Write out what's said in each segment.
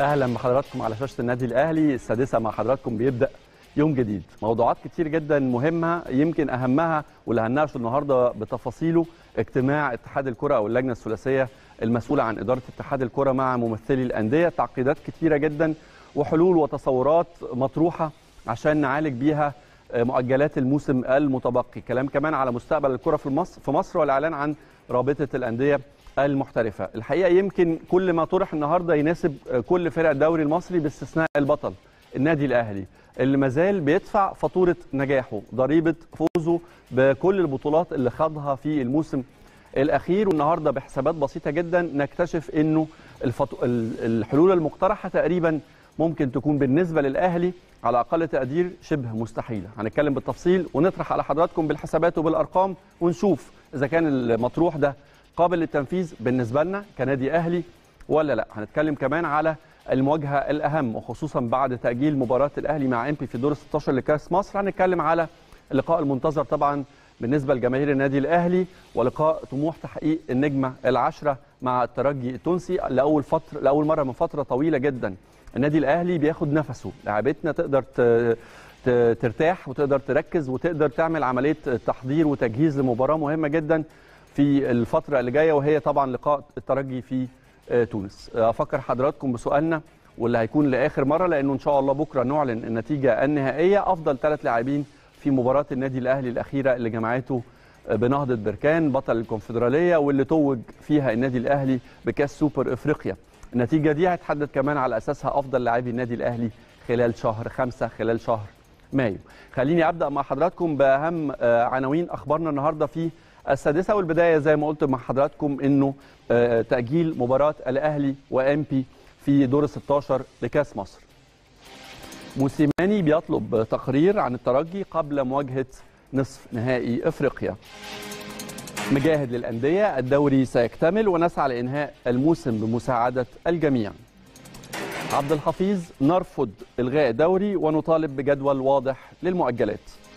اهلا بحضراتكم على شاشه النادي الاهلي السادسه مع حضراتكم بيبدا يوم جديد موضوعات كتير جدا مهمه يمكن اهمها واللي هنناقشه النهارده بتفاصيله اجتماع اتحاد الكره او اللجنه الثلاثيه المسؤوله عن اداره اتحاد الكره مع ممثلي الانديه تعقيدات كتيره جدا وحلول وتصورات مطروحه عشان نعالج بيها مؤجلات الموسم المتبقي كلام كمان على مستقبل الكره في مصر في مصر والاعلان عن رابطه الانديه المحترفه الحقيقه يمكن كل ما طرح النهارده يناسب كل فرق الدوري المصري باستثناء البطل النادي الاهلي اللي مازال بيدفع فاتوره نجاحه ضريبه فوزه بكل البطولات اللي خاضها في الموسم الاخير والنهارده بحسابات بسيطه جدا نكتشف انه الفطو... الحلول المقترحه تقريبا ممكن تكون بالنسبه للاهلي على اقل تقدير شبه مستحيله هنتكلم بالتفصيل ونطرح على حضراتكم بالحسابات وبالارقام ونشوف اذا كان المطروح ده قابل للتنفيذ بالنسبه لنا كنادي اهلي ولا لا هنتكلم كمان على المواجهه الاهم وخصوصا بعد تاجيل مباراه الاهلي مع امبي في دور 16 لكاس مصر هنتكلم على اللقاء المنتظر طبعا بالنسبه لجماهير النادي الاهلي ولقاء طموح تحقيق النجمه العشره مع الترجي التونسي لاول فتره لاول مره من فتره طويله جدا النادي الاهلي بياخد نفسه لاعبتنا تقدر ترتاح وتقدر تركز وتقدر تعمل عمليه تحضير وتجهيز لمباراه مهمه جدا في الفتره اللي جايه وهي طبعا لقاء الترجي في تونس افكر حضراتكم بسؤالنا واللي هيكون لاخر مره لانه ان شاء الله بكره نعلن النتيجه النهائيه افضل ثلاث لاعبين في مباراه النادي الاهلي الاخيره اللي جمعته بنهضه بركان بطل الكونفدراليه واللي توج فيها النادي الاهلي بكاس سوبر افريقيا النتيجه دي هتحدد كمان على اساسها افضل لاعبي النادي الاهلي خلال شهر خمسة خلال شهر مايو خليني ابدا مع حضراتكم باهم عناوين اخبارنا النهارده في السادسه والبدايه زي ما قلت مع حضراتكم انه تاجيل مباراه الاهلي وامبي في دور 16 لكاس مصر موسيماني بيطلب تقرير عن الترجي قبل مواجهه نصف نهائي افريقيا مجاهد للانديه الدوري سيكتمل ونسعى لانهاء الموسم بمساعده الجميع عبد الحفيظ نرفض الغاء الدوري ونطالب بجدول واضح للمؤجلات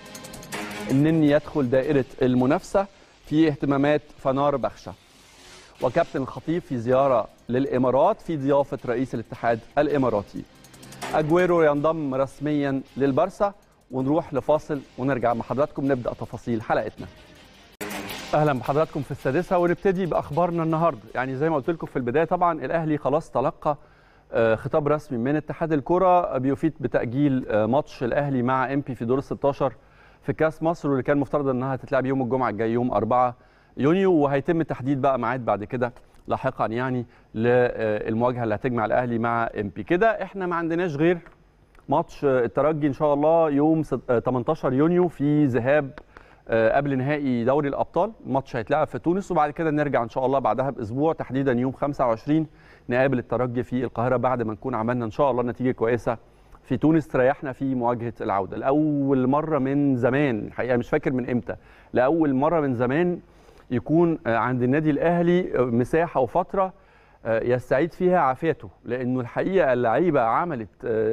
النني يدخل دائره المنافسه في اهتمامات فنار بخشة وكابتن الخطيب في زيارة للإمارات في ضيافة رئيس الاتحاد الإماراتي أجويرو ينضم رسميا للبرسا ونروح لفاصل ونرجع مع حضراتكم نبدأ تفاصيل حلقتنا أهلا بحضراتكم في السادسة ونبتدي بأخبارنا النهاردة يعني زي ما قلت لكم في البداية طبعا الأهلي خلاص تلقى خطاب رسمي من اتحاد الكرة بيفيد بتأجيل ماتش الأهلي مع امبي في دور 16 في كاس مصر واللي كان مفترض انها تتلعب يوم الجمعه الجاي يوم 4 يونيو وهيتم تحديد بقى ميعاد بعد كده لاحقا يعني للمواجهه اللي هتجمع الاهلي مع امبي كده احنا ما عندناش غير ماتش الترجي ان شاء الله يوم 18 يونيو في ذهاب قبل نهائي دوري الابطال الماتش هيتلعب في تونس وبعد كده نرجع ان شاء الله بعدها باسبوع تحديدا يوم 25 نقابل الترجي في القاهره بعد ما نكون عملنا ان شاء الله نتيجه كويسه في تونس تريحنا في مواجهه العوده لاول مره من زمان الحقيقه مش فاكر من امتى لاول مره من زمان يكون عند النادي الاهلي مساحه وفتره يستعيد فيها عافيته لانه الحقيقه اللعيبه عملت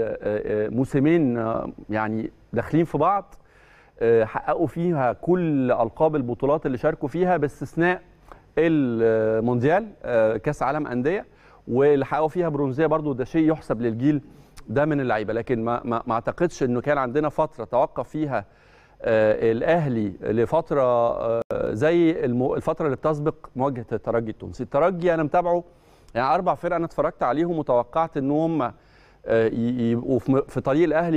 موسمين يعني داخلين في بعض حققوا فيها كل القاب البطولات اللي شاركوا فيها باستثناء المونديال كاس عالم انديه واللي حققوا فيها برونزيه برضو ده شيء يحسب للجيل ده من اللعيبه لكن ما ما, ما اعتقدش انه كان عندنا فتره توقف فيها آه الاهلي لفتره آه زي الفتره اللي بتسبق مواجهه الترجي التونسي الترجي انا متابعه يعني اربع فرق انا اتفرجت عليهم وتوقعت ان هم آه يبقوا في طريق الاهلي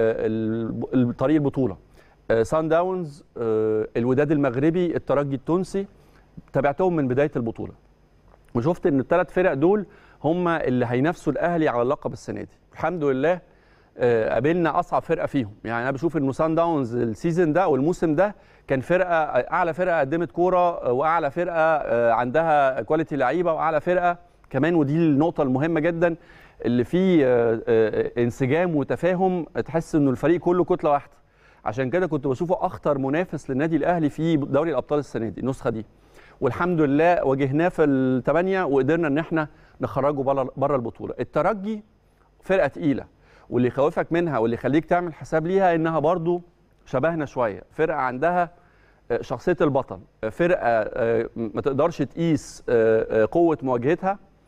لطريق البطوله سان داونز الوداد المغربي الترجي التونسي تابعتهم من بدايه البطوله وشفت ان الثلاث فرق دول هم اللي هينافسوا الاهلي على اللقب السنه دي الحمد لله قابلنا اصعب فرقه فيهم يعني انا بشوف انه سان داونز السيزون ده والموسم ده كان فرقه اعلى فرقه قدمت كوره واعلى فرقه عندها كواليتي لعيبه واعلى فرقه كمان ودي النقطه المهمه جدا اللي فيه انسجام وتفاهم تحس انه الفريق كله كتله واحده عشان كده كنت بشوفه اخطر منافس للنادي الاهلي في دوري الابطال السنه دي النسخه دي والحمد لله واجهناه في الثمانيه وقدرنا ان احنا نخرجه بره البطوله الترجي فرقه تقيله واللي يخوفك منها واللي يخليك تعمل حساب ليها انها برضو شبهنا شويه فرقه عندها شخصيه البطل فرقه ما تقدرش تقيس قوه مواجهتها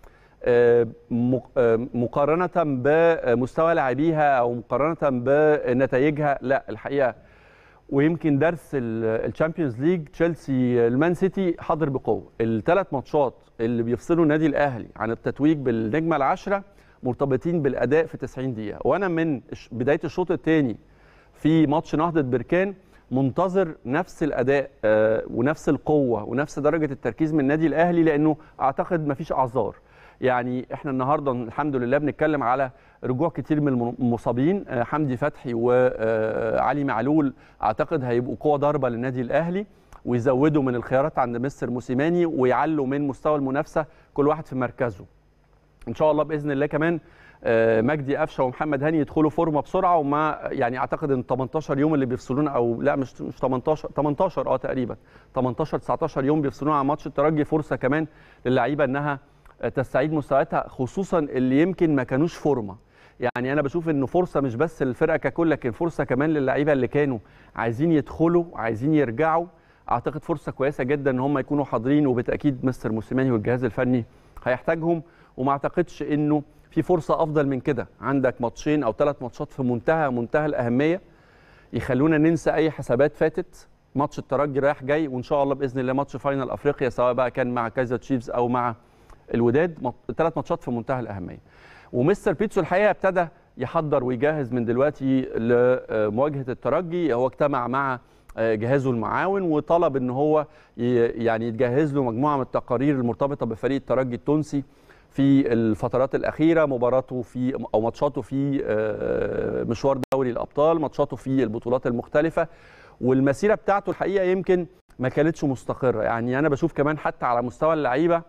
آه، مق- آه، مقارنه بمستوى لاعبيها او مقارنه بنتائجها لا الحقيقه ويمكن درس الشامبيونز ليج تشيلسي المان سيتي حاضر بقوه الثلاث ماتشات اللي بيفصلوا النادي الاهلي عن التتويج بالنجمه العاشره مرتبطين بالاداء في 90 دقيقه وانا من الش- بدايه الشوط الثاني في ماتش نهضه بركان منتظر نفس الاداء آه، ونفس القوه ونفس درجه التركيز من النادي الاهلي لانه اعتقد مفيش اعذار يعني احنا النهارده الحمد لله بنتكلم على رجوع كتير من المصابين آه، حمدي فتحي وعلي معلول اعتقد هيبقوا قوه ضاربه للنادي الاهلي ويزودوا من الخيارات عند مستر موسيماني ويعلوا من مستوى المنافسه كل واحد في مركزه ان شاء الله باذن الله كمان آه، مجدي قفشه ومحمد هاني يدخلوا فورمه بسرعه وما يعني اعتقد ان 18 يوم اللي بيفصلونا او لا مش مش 18 18 اه تقريبا 18 19 يوم بيفصلونا عن ماتش الترجي فرصه كمان للعيبه انها آه، تستعيد مستوياتها خصوصا اللي يمكن ما كانوش فورمه يعني انا بشوف انه فرصه مش بس للفرقه ككل لكن فرصه كمان للعيبه اللي كانوا عايزين يدخلوا عايزين يرجعوا اعتقد فرصه كويسه جدا ان هم يكونوا حاضرين وبالتاكيد مستر موسيماني والجهاز الفني هيحتاجهم وما اعتقدش انه في فرصه افضل من كده عندك ماتشين او ثلاث ماتشات في منتهى منتهى الاهميه يخلونا ننسى اي حسابات فاتت ماتش الترجي رايح جاي وان شاء الله باذن الله ماتش فاينل افريقيا سواء بقى كان مع كايزر تشيفز او مع الوداد ثلاث ماتشات في منتهى الاهميه ومستر بيتسو الحقيقه ابتدى يحضر ويجهز من دلوقتي لمواجهه الترجي هو اجتمع مع جهازه المعاون وطلب ان هو ي- يعني يتجهز له مجموعه من التقارير المرتبطه بفريق الترجي التونسي في الفترات الاخيره مباراته في او ماتشاته في آه، مشوار دوري الابطال ماتشاته في البطولات المختلفه والمسيره بتاعته الحقيقه يمكن ما كانتش مستقره يعني انا بشوف كمان حتى على مستوى اللعيبه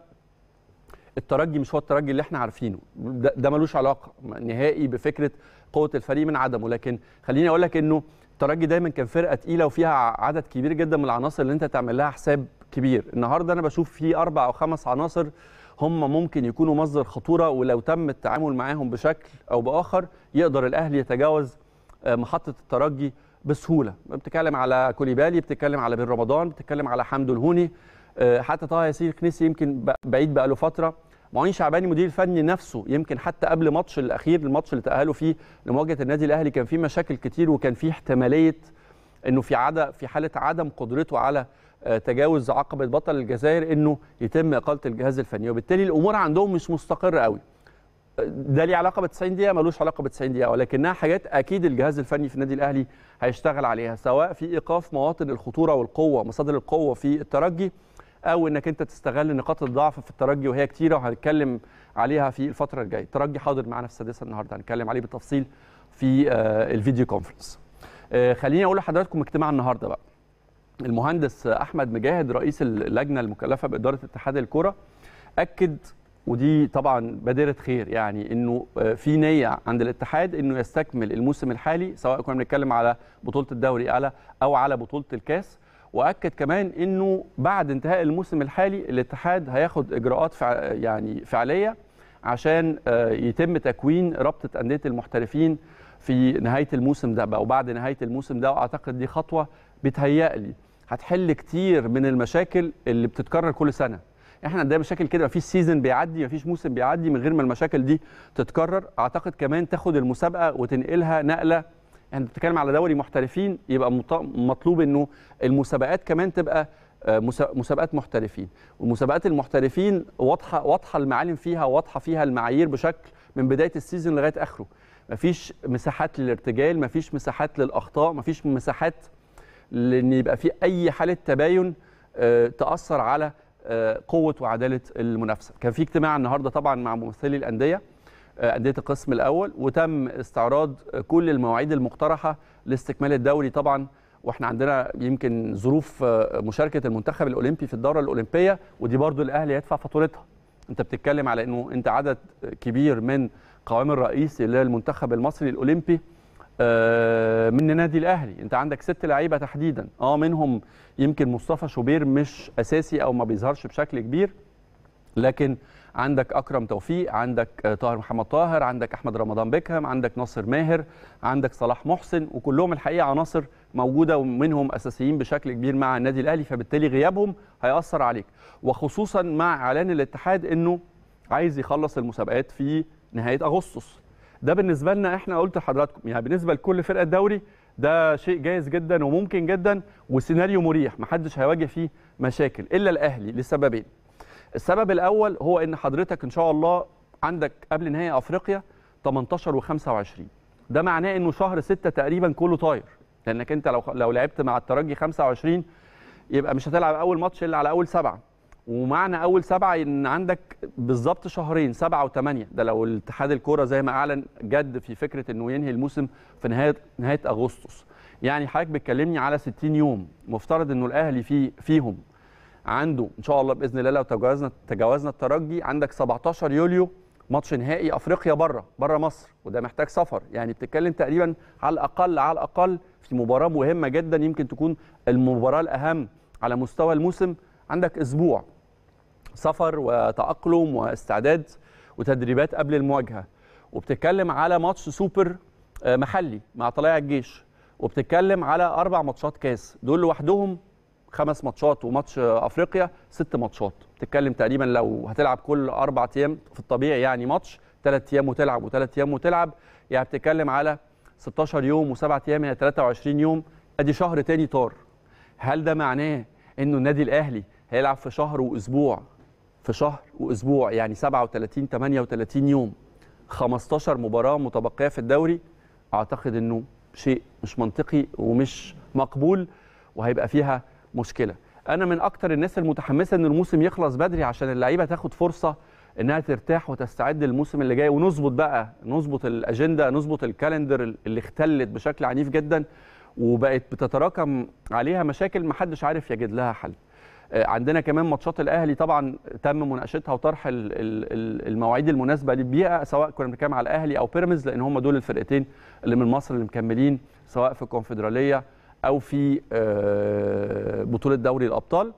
الترجي مش هو الترجي اللي احنا عارفينه ده, ده ملوش علاقه نهائي بفكره قوه الفريق من عدمه لكن خليني اقول لك انه الترجي دايما كان فرقه تقيله وفيها عدد كبير جدا من العناصر اللي انت تعمل لها حساب كبير النهارده انا بشوف في اربع او خمس عناصر هم ممكن يكونوا مصدر خطوره ولو تم التعامل معاهم بشكل او باخر يقدر الاهلي يتجاوز آه، محطه الترجي بسهوله بتتكلم على كوليبالي بتتكلم على بن رمضان بتتكلم على حمدو الهوني آه، حتى طه ياسين كنيسي يمكن ب- بعيد بقى له فتره معين شعباني مدير الفني نفسه يمكن حتى قبل ماتش الاخير الماتش اللي تاهلوا فيه لمواجهه النادي الاهلي كان فيه مشاكل كتير وكان فيه احتماليه انه في عدا في حاله عدم قدرته على آه، تجاوز عقبه بطل الجزائر انه يتم اقاله الجهاز الفني وبالتالي الامور عندهم مش مستقره قوي ده ليه علاقه ب 90 دقيقه ملوش علاقه ب 90 دقيقه ولكنها حاجات اكيد الجهاز الفني في النادي الاهلي هيشتغل عليها سواء في ايقاف مواطن الخطوره والقوه مصادر القوه في الترجي او انك انت تستغل نقاط الضعف في الترجي وهي كتيره وهنتكلم عليها في الفتره الجايه الترجي حاضر معانا في السادسه النهارده هنتكلم عليه بالتفصيل في آه، الفيديو كونفرنس آه، خليني اقول لحضراتكم اجتماع النهارده بقى المهندس احمد مجاهد رئيس اللجنه المكلفه باداره اتحاد الكره اكد ودي طبعا بادره خير يعني انه آه، في نيه عند الاتحاد انه يستكمل الموسم الحالي سواء كنا بنتكلم على بطوله الدوري على او على بطوله الكاس واكد كمان انه بعد انتهاء الموسم الحالي الاتحاد هياخد اجراءات فع يعني فعليه عشان آه، يتم تكوين رابطه انديه المحترفين في نهايه الموسم ده بقى وبعد نهايه الموسم ده واعتقد دي خطوه بتهيألي هتحل كتير من المشاكل اللي بتتكرر كل سنه احنا عندنا مشاكل كده مفيش سيزون بيعدي مفيش موسم بيعدي من غير ما المشاكل دي تتكرر اعتقد كمان تاخد المسابقه وتنقلها نقله احنا بتتكلم على دوري محترفين يبقى مط- مطلوب انه المسابقات كمان تبقى آه، مسا- مسابقات محترفين ومسابقات المحترفين واضحه واضحه المعالم فيها واضحه فيها المعايير بشكل من بدايه السيزون لغايه اخره مفيش مساحات للارتجال مفيش مساحات للاخطاء مفيش مساحات لان يبقى في اي حاله تباين آه، تاثر على آه، قوه وعداله المنافسه كان في اجتماع النهارده طبعا مع ممثلي الانديه آه، انديه القسم الاول وتم استعراض آه، كل المواعيد المقترحه لاستكمال الدوري طبعا واحنا عندنا يمكن ظروف آه، مشاركه المنتخب الاولمبي في الدوره الاولمبيه ودي برضو الاهلي هيدفع فاتورتها انت بتتكلم على انه انت عدد كبير من قوام الرئيسي للمنتخب المصري الاولمبي آه، من النادي الاهلي انت عندك ست لعيبه تحديدا اه منهم يمكن مصطفى شوبير مش اساسي او ما بيظهرش بشكل كبير لكن عندك اكرم توفيق عندك آه، طاهر محمد طاهر عندك احمد رمضان بيكهام عندك ناصر ماهر عندك صلاح محسن وكلهم الحقيقه عناصر موجوده ومنهم اساسيين بشكل كبير مع النادي الاهلي فبالتالي غيابهم هياثر عليك وخصوصا مع اعلان الاتحاد انه عايز يخلص المسابقات في نهايه اغسطس ده بالنسبه لنا احنا قلت لحضراتكم يعني بالنسبه لكل فرقه دوري ده شيء جايز جدا وممكن جدا وسيناريو مريح محدش هيواجه فيه مشاكل الا الاهلي لسببين السبب الاول هو ان حضرتك ان شاء الله عندك قبل نهائي افريقيا 18 و25 ده معناه انه شهر 6 تقريبا كله طاير لانك انت لو لو لعبت مع الترجي 25 يبقى مش هتلعب اول ماتش الا على اول سبعه ومعنى اول سبعه ان عندك بالظبط شهرين سبعه وثمانيه ده لو الاتحاد الكوره زي ما اعلن جد في فكره انه ينهي الموسم في نهايه نهايه اغسطس يعني حضرتك بتكلمني على 60 يوم مفترض انه الاهلي في فيهم عنده ان شاء الله باذن الله لو تجاوزنا تجاوزنا الترجي عندك 17 يوليو ماتش نهائي افريقيا بره بره مصر وده محتاج سفر يعني بتتكلم تقريبا على الاقل على الاقل في مباراه مهمه جدا يمكن تكون المباراه الاهم على مستوى الموسم عندك اسبوع سفر وتاقلم واستعداد وتدريبات قبل المواجهه وبتتكلم على ماتش سوبر محلي مع طلائع الجيش وبتتكلم على اربع ماتشات كاس دول لوحدهم خمس ماتشات وماتش افريقيا ست ماتشات بتتكلم تقريبا لو هتلعب كل اربع ايام في الطبيعي يعني ماتش ثلاث ايام وتلعب وثلاث ايام وتلعب يعني بتتكلم على 16 يوم وسبعة ايام يعني 23 يوم ادي شهر تاني طار هل ده معناه انه النادي الاهلي هيلعب في شهر واسبوع في شهر واسبوع يعني 37 38 يوم 15 مباراه متبقيه في الدوري اعتقد انه شيء مش منطقي ومش مقبول وهيبقى فيها مشكله انا من اكتر الناس المتحمسه ان الموسم يخلص بدري عشان اللعيبه تاخد فرصه انها ترتاح وتستعد للموسم اللي جاي ونظبط بقى نظبط الاجنده نظبط الكالندر اللي اختلت بشكل عنيف جدا وبقت بتتراكم عليها مشاكل محدش عارف يجد لها حل عندنا كمان ماتشات الاهلي طبعا تم مناقشتها وطرح المواعيد المناسبه للبيئه سواء كنا بنتكلم على الاهلي او بيراميدز لان هم دول الفرقتين اللي من مصر اللي مكملين سواء في الكونفدراليه او في بطوله دوري الابطال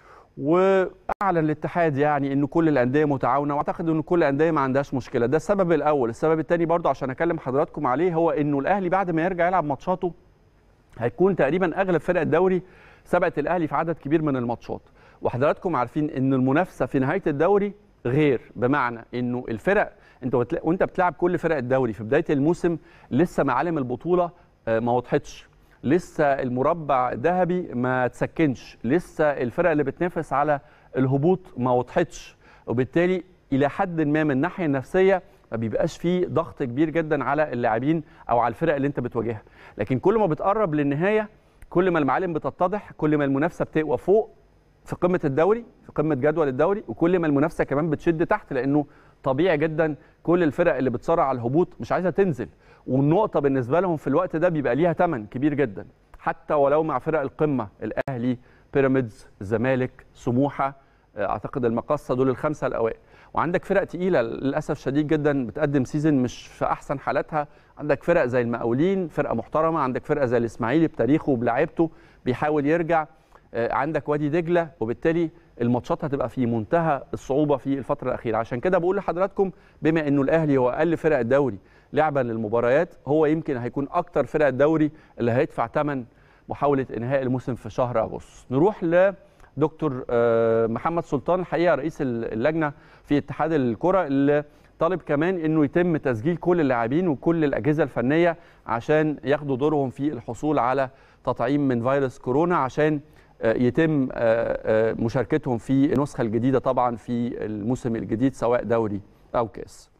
واعلن الاتحاد يعني ان كل الانديه متعاونه واعتقد ان كل الانديه ما عندهاش مشكله ده السبب الاول السبب الثاني برضه عشان اكلم حضراتكم عليه هو انه الاهلي بعد ما يرجع يلعب ماتشاته هيكون تقريبا اغلب فرق الدوري سبقت الاهلي في عدد كبير من الماتشات وحضراتكم عارفين ان المنافسه في نهايه الدوري غير بمعنى انه الفرق انت بتلا... وانت بتلعب كل فرق الدوري في بدايه الموسم لسه معالم البطوله ما وضحتش لسه المربع الذهبي ما تسكنش لسه الفرق اللي بتنافس على الهبوط ما وضحتش وبالتالي الى حد ما من الناحيه النفسيه ما بيبقاش فيه ضغط كبير جدا على اللاعبين او على الفرق اللي انت بتواجهها لكن كل ما بتقرب للنهايه كل ما المعالم بتتضح كل ما المنافسه بتقوى فوق في قمه الدوري في قمه جدول الدوري وكل ما المنافسه كمان بتشد تحت لانه طبيعي جدا كل الفرق اللي بتصارع على الهبوط مش عايزه تنزل والنقطه بالنسبه لهم في الوقت ده بيبقى ليها ثمن كبير جدا حتى ولو مع فرق القمه الاهلي بيراميدز الزمالك سموحه اعتقد المقصه دول الخمسه الاوائل وعندك فرق تقيله للاسف شديد جدا بتقدم سيزون مش في احسن حالاتها عندك فرق زي المقاولين فرقه محترمه عندك فرقه زي الاسماعيلي بتاريخه وبلاعيبته بيحاول يرجع عندك وادي دجله وبالتالي الماتشات هتبقى في منتهى الصعوبه في الفتره الاخيره عشان كده بقول لحضراتكم بما انه الاهلي هو اقل فرق الدوري لعبا للمباريات هو يمكن هيكون اكتر فرق الدوري اللي هيدفع ثمن محاوله انهاء الموسم في شهر اغسطس نروح ل دكتور محمد سلطان الحقيقه رئيس اللجنه في اتحاد الكره اللي طالب كمان انه يتم تسجيل كل اللاعبين وكل الاجهزه الفنيه عشان ياخدوا دورهم في الحصول على تطعيم من فيروس كورونا عشان يتم مشاركتهم في النسخه الجديده طبعا في الموسم الجديد سواء دوري او كاس.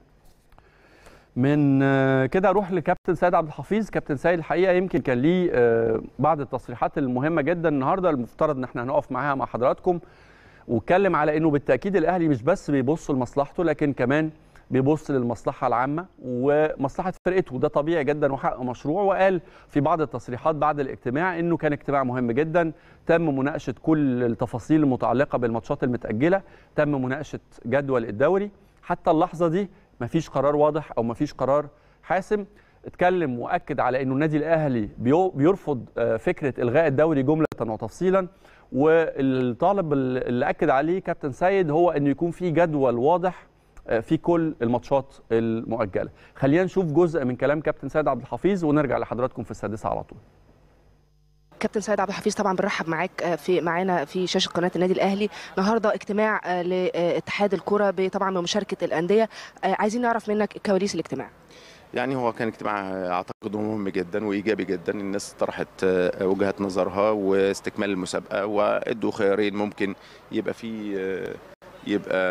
من كده اروح لكابتن سيد عبد الحفيظ كابتن سيد الحقيقه يمكن كان ليه بعض التصريحات المهمه جدا النهارده المفترض ان احنا هنقف معاها مع حضراتكم واتكلم على انه بالتاكيد الاهلي مش بس بيبص لمصلحته لكن كمان بيبص للمصلحه العامه ومصلحه فرقته وده طبيعي جدا وحق مشروع وقال في بعض التصريحات بعد الاجتماع انه كان اجتماع مهم جدا تم مناقشه كل التفاصيل المتعلقه بالماتشات المتاجله تم مناقشه جدول الدوري حتى اللحظه دي مفيش قرار واضح او مفيش قرار حاسم اتكلم واكد على انه النادي الاهلي بيرفض فكره الغاء الدوري جمله وتفصيلا والطالب اللي اكد عليه كابتن سيد هو انه يكون في جدول واضح في كل الماتشات المؤجله خلينا نشوف جزء من كلام كابتن سيد عبد الحفيظ ونرجع لحضراتكم في السادسه على طول كابتن سيد عبد الحفيظ طبعا بنرحب معاك في معانا في شاشه قناه النادي الاهلي النهارده اجتماع لاتحاد الكره طبعا بمشاركه الانديه عايزين نعرف منك كواليس الاجتماع يعني هو كان اجتماع اعتقد مهم جدا وايجابي جدا الناس طرحت وجهات نظرها واستكمال المسابقه وادوا خيارين ممكن يبقى في يبقى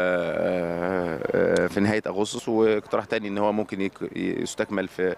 في نهايه اغسطس واقتراح تاني ان هو ممكن يستكمل في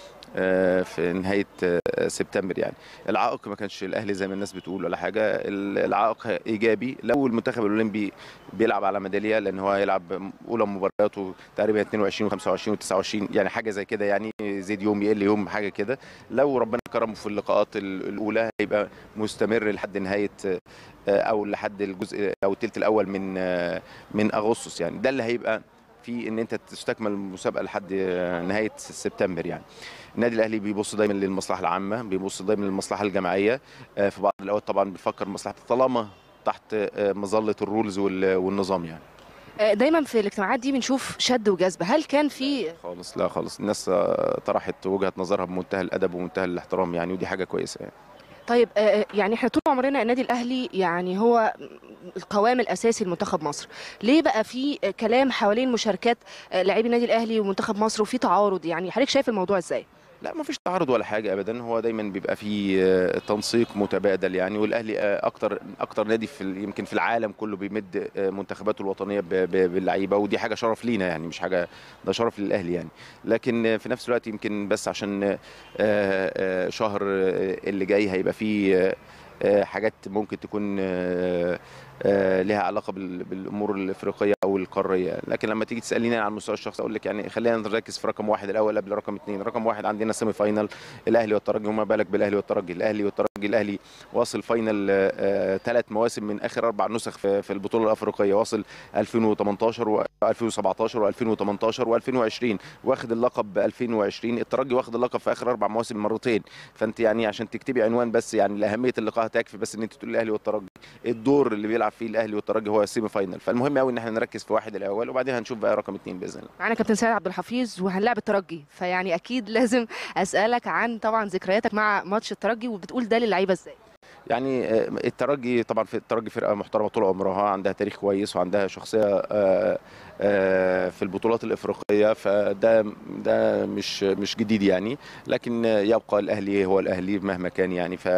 في نهايه سبتمبر يعني العائق ما كانش الاهلي زي ما الناس بتقول ولا حاجه العائق ايجابي لو المنتخب الاولمبي بيلعب على ميداليه لان هو هيلعب اولى مبارياته تقريبا 22 و25 و29 يعني حاجه زي كده يعني زيد يوم يقل يوم حاجه كده لو ربنا كرمه في اللقاءات الاولى هيبقى مستمر لحد نهايه او لحد الجزء او الثلث الاول من من اغسطس يعني ده اللي هيبقى في ان انت تستكمل المسابقه لحد نهايه سبتمبر يعني النادي الاهلي بيبص دايما للمصلحه العامه بيبص دايما للمصلحه الجماعيه في بعض الاوقات طبعا بيفكر مصلحه طالما تحت مظله الرولز والنظام يعني دايما في الاجتماعات دي بنشوف شد وجذب هل كان في خالص لا خالص الناس طرحت وجهه نظرها بمنتهى الادب ومنتهى الاحترام يعني ودي حاجه كويسه يعني طيب يعني احنا طول عمرنا النادي الاهلي يعني هو القوام الاساسي لمنتخب مصر ليه بقى في كلام حوالين مشاركات لاعبي النادي الاهلي ومنتخب مصر وفي تعارض يعني حضرتك شايف الموضوع ازاي لا ما فيش تعارض ولا حاجه ابدا هو دايما بيبقى في تنسيق متبادل يعني والاهلي اكتر اكتر نادي في يمكن في العالم كله بيمد منتخباته الوطنيه باللعيبه ودي حاجه شرف لينا يعني مش حاجه ده شرف للاهلي يعني لكن في نفس الوقت يمكن بس عشان شهر اللي جاي هيبقى فيه حاجات ممكن تكون لها علاقه بالامور الافريقيه او القاريه لكن لما تيجي تساليني على المستوى الشخصي اقول لك يعني خلينا نركز في رقم واحد الاول قبل رقم اثنين رقم واحد عندنا سيمي فاينل الاهلي والترجي وما بالك بالاهلي والترجي الاهلي والترجي الاهلي واصل فاينل ثلاث مواسم من اخر اربع نسخ في البطوله الافريقيه واصل 2018 و2017 و2018 و2020 واخد اللقب 2020 الترجي واخد اللقب في اخر اربع مواسم مرتين فانت يعني عشان تكتبي عنوان بس يعني لاهميه اللقاء هتكفي بس ان انت تقول الاهلي والترجي الدور اللي بيلعب فيه الاهلي والترجي هو السيمي فاينل فالمهم قوي ان احنا نركز في واحد الاول وبعدين هنشوف بقى رقم اثنين باذن الله معانا كابتن سيد عبد الحفيظ وهنلعب الترجي فيعني اكيد لازم اسالك عن طبعا ذكرياتك مع ماتش الترجي وبتقول ده للعيبه ازاي يعني الترجي طبعا في الترجي فرقه محترمه طول عمرها عندها تاريخ كويس وعندها شخصيه في البطولات الافريقيه فده ده مش مش جديد يعني لكن يبقى الاهلي هو الاهلي مهما كان يعني ف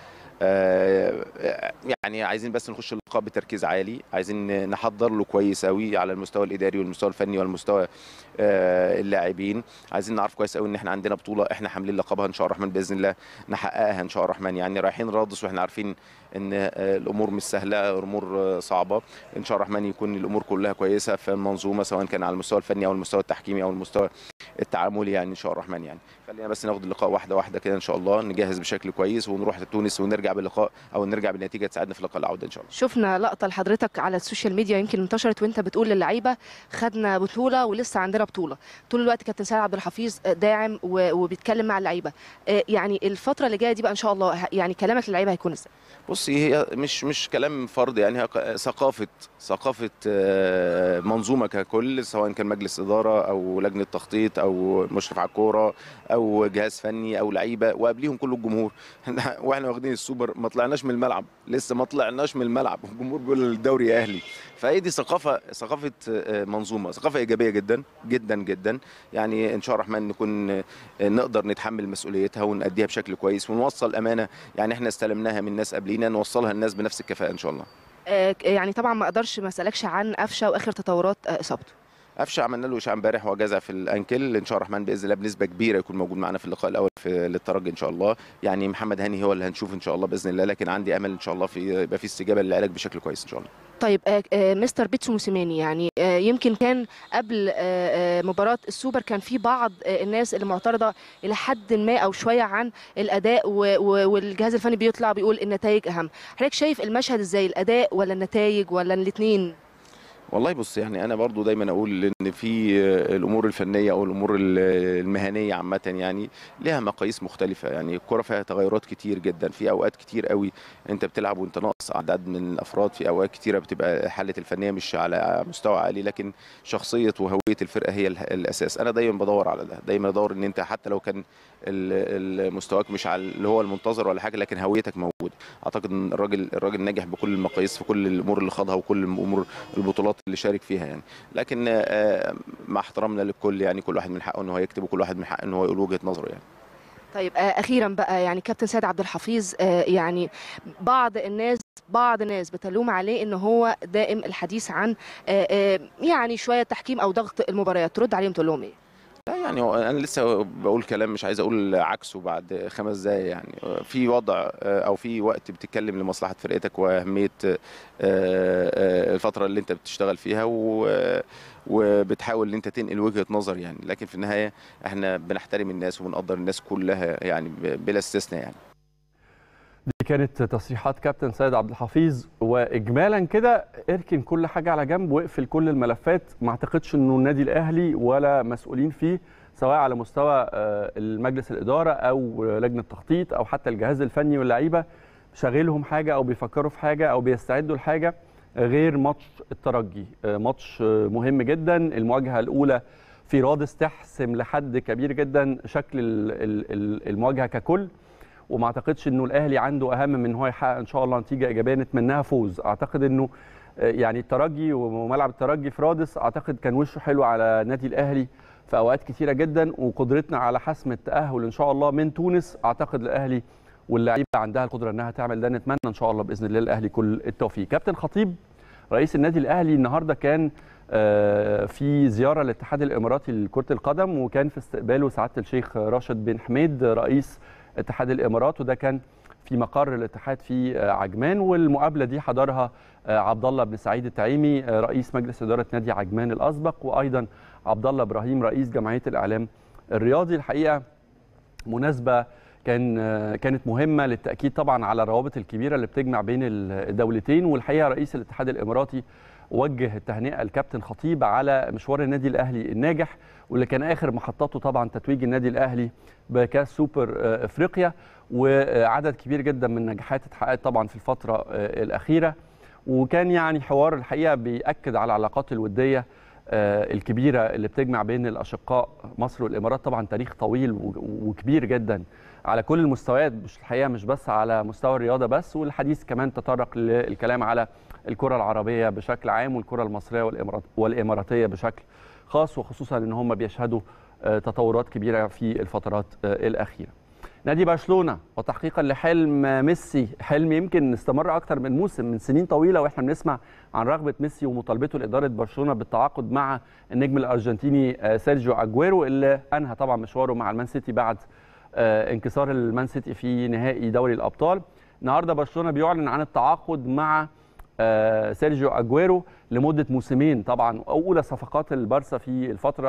يعني عايزين بس نخش اللقاء بتركيز عالي عايزين نحضر له كويس قوي على المستوى الاداري والمستوى الفني والمستوى اللاعبين عايزين نعرف كويس قوي ان احنا عندنا بطوله احنا حاملين لقبها ان شاء الله الرحمن باذن الله نحققها ان شاء الله الرحمن يعني رايحين رادس واحنا عارفين ان الامور مش سهله امور صعبه ان شاء الله الرحمن يكون الامور كلها كويسه في المنظومه سواء كان على المستوى الفني او المستوى التحكيمي او المستوى التعاملي يعني ان شاء الله الرحمن يعني خلينا بس ناخد اللقاء واحده واحده كده ان شاء الله نجهز بشكل كويس ونروح لتونس ونرجع باللقاء او نرجع بالنتيجه تساعدنا في لقاء العوده ان شاء الله شفنا لقطه لحضرتك على السوشيال ميديا يمكن انتشرت وانت بتقول للعيبه خدنا بطوله ولسه عندنا بطوله طول الوقت كابتن سيد عبد الحفيظ داعم وبيتكلم مع اللعيبه يعني الفتره اللي جايه دي بقى ان شاء الله يعني كلامك للعيبه هيكون ازاي بصي هي مش مش كلام فرض يعني ثقافه ثقافه منظومه ككل سواء كان مجلس اداره او لجنه تخطيط او مشرف على الكوره او جهاز فني او لعيبه وقبليهم كل الجمهور واحنا واخدين السوبر ما طلعناش من الملعب لسه ما طلعناش من الملعب الجمهور بيقول الدوري يا اهلي فهي دي ثقافه ثقافه منظومه ثقافه ايجابيه جدا جدا جدا يعني ان شاء الله الرحمن نكون نقدر نتحمل مسؤوليتها ونأديها بشكل كويس ونوصل امانه يعني احنا استلمناها من ناس قبلينا نوصلها للناس بنفس الكفاءه ان شاء الله يعني طبعا ما اقدرش ما اسالكش عن قفشه واخر تطورات اصابته قفشه عملنا له اشعه امبارح هو جزع في الانكل ان شاء الله الرحمن باذن الله بنسبه كبيره يكون موجود معانا في اللقاء الاول في للترجي ان شاء الله يعني محمد هاني هو اللي هنشوف ان شاء الله باذن الله لكن عندي امل ان شاء الله في يبقى في استجابه للعلاج بشكل كويس ان شاء الله طيب مستر بيتسو موسيماني يعني يمكن كان قبل مباراه السوبر كان في بعض الناس اللي معترضه الى حد ما او شويه عن الاداء والجهاز الفني بيطلع بيقول النتائج اهم حضرتك شايف المشهد ازاي الاداء ولا النتائج ولا الاثنين والله بص يعني انا برضو دايما اقول ان في الامور الفنيه او الامور المهنيه عامه يعني لها مقاييس مختلفه يعني الكره فيها تغيرات كتير جدا في اوقات كتير قوي انت بتلعب وانت ناقص عدد من الافراد في اوقات كتيره بتبقى حاله الفنيه مش على مستوى عالي لكن شخصيه وهويه الفرقه هي الاساس انا دايما بدور على ده دايما بدور ان انت حتى لو كان مستواك مش على اللي هو المنتظر ولا حاجه لكن هويتك موجوده اعتقد ان الراجل الراجل ناجح بكل المقاييس في كل الامور اللي خاضها وكل الامور البطولات اللي شارك فيها يعني لكن مع احترامنا للكل يعني كل واحد من حقه ان هو يكتب وكل واحد من حقه ان هو يقول وجهه نظره يعني طيب اخيرا بقى يعني كابتن سيد عبد الحفيظ يعني بعض الناس بعض الناس بتلوم عليه ان هو دائم الحديث عن يعني شويه تحكيم او ضغط المباريات ترد عليهم تقول لهم ايه لا يعني انا لسه بقول كلام مش عايز اقول عكسه بعد خمس دقايق يعني في وضع او في وقت بتتكلم لمصلحه فرقتك واهميه الفتره اللي انت بتشتغل فيها وبتحاول ان انت تنقل وجهه نظر يعني لكن في النهايه احنا بنحترم الناس وبنقدر الناس كلها يعني بلا استثناء يعني دي كانت تصريحات كابتن سيد عبد الحفيظ واجمالا كده اركن كل حاجه على جنب واقفل كل الملفات ما اعتقدش انه النادي الاهلي ولا مسؤولين فيه سواء على مستوى المجلس الاداره او لجنه التخطيط او حتى الجهاز الفني واللعيبه شاغلهم حاجه او بيفكروا في حاجه او بيستعدوا لحاجه غير ماتش الترجي ماتش مهم جدا المواجهه الاولى في رادس تحسم لحد كبير جدا شكل المواجهه ككل وما اعتقدش انه الاهلي عنده اهم من ان هو يحقق ان شاء الله نتيجه ايجابيه نتمناها فوز اعتقد انه يعني الترجي وملعب الترجي في رادس اعتقد كان وشه حلو على نادي الاهلي في اوقات كثيره جدا وقدرتنا على حسم التاهل ان شاء الله من تونس اعتقد الاهلي واللعيبه عندها القدره انها تعمل ده نتمنى ان شاء الله باذن الله الاهلي كل التوفيق كابتن خطيب رئيس النادي الاهلي النهارده كان في زياره للاتحاد الاماراتي لكره القدم وكان في استقباله سعاده الشيخ راشد بن حميد رئيس اتحاد الامارات وده كان في مقر الاتحاد في عجمان والمقابله دي حضرها عبد الله بن سعيد التعيمي رئيس مجلس اداره نادي عجمان الاسبق وايضا عبد الله ابراهيم رئيس جمعيه الاعلام الرياضي الحقيقه مناسبه كان كانت مهمه للتاكيد طبعا على الروابط الكبيره اللي بتجمع بين الدولتين والحقيقه رئيس الاتحاد الاماراتي وجه التهنئه الكابتن خطيب على مشوار النادي الاهلي الناجح واللي كان اخر محطاته طبعا تتويج النادي الاهلي بكاس سوبر افريقيا وعدد كبير جدا من النجاحات اتحققت طبعا في الفتره الاخيره وكان يعني حوار الحقيقه بياكد على العلاقات الوديه الكبيره اللي بتجمع بين الاشقاء مصر والامارات طبعا تاريخ طويل وكبير جدا على كل المستويات مش الحقيقه مش بس على مستوى الرياضه بس والحديث كمان تطرق للكلام على الكره العربيه بشكل عام والكره المصريه والاماراتيه بشكل خاص وخصوصا ان هم بيشهدوا تطورات كبيره في الفترات الاخيره. نادي برشلونه وتحقيقا لحلم ميسي حلم يمكن استمر اكثر من موسم من سنين طويله واحنا بنسمع عن رغبه ميسي ومطالبته لاداره برشلونه بالتعاقد مع النجم الارجنتيني سيرجيو اجويرو اللي انهى طبعا مشواره مع المان سيتي بعد انكسار المان سيتي في نهائي دوري الابطال. النهارده برشلونه بيعلن عن التعاقد مع سيرجيو اجويرو لمده موسمين طبعا اولى صفقات البارسا في الفتره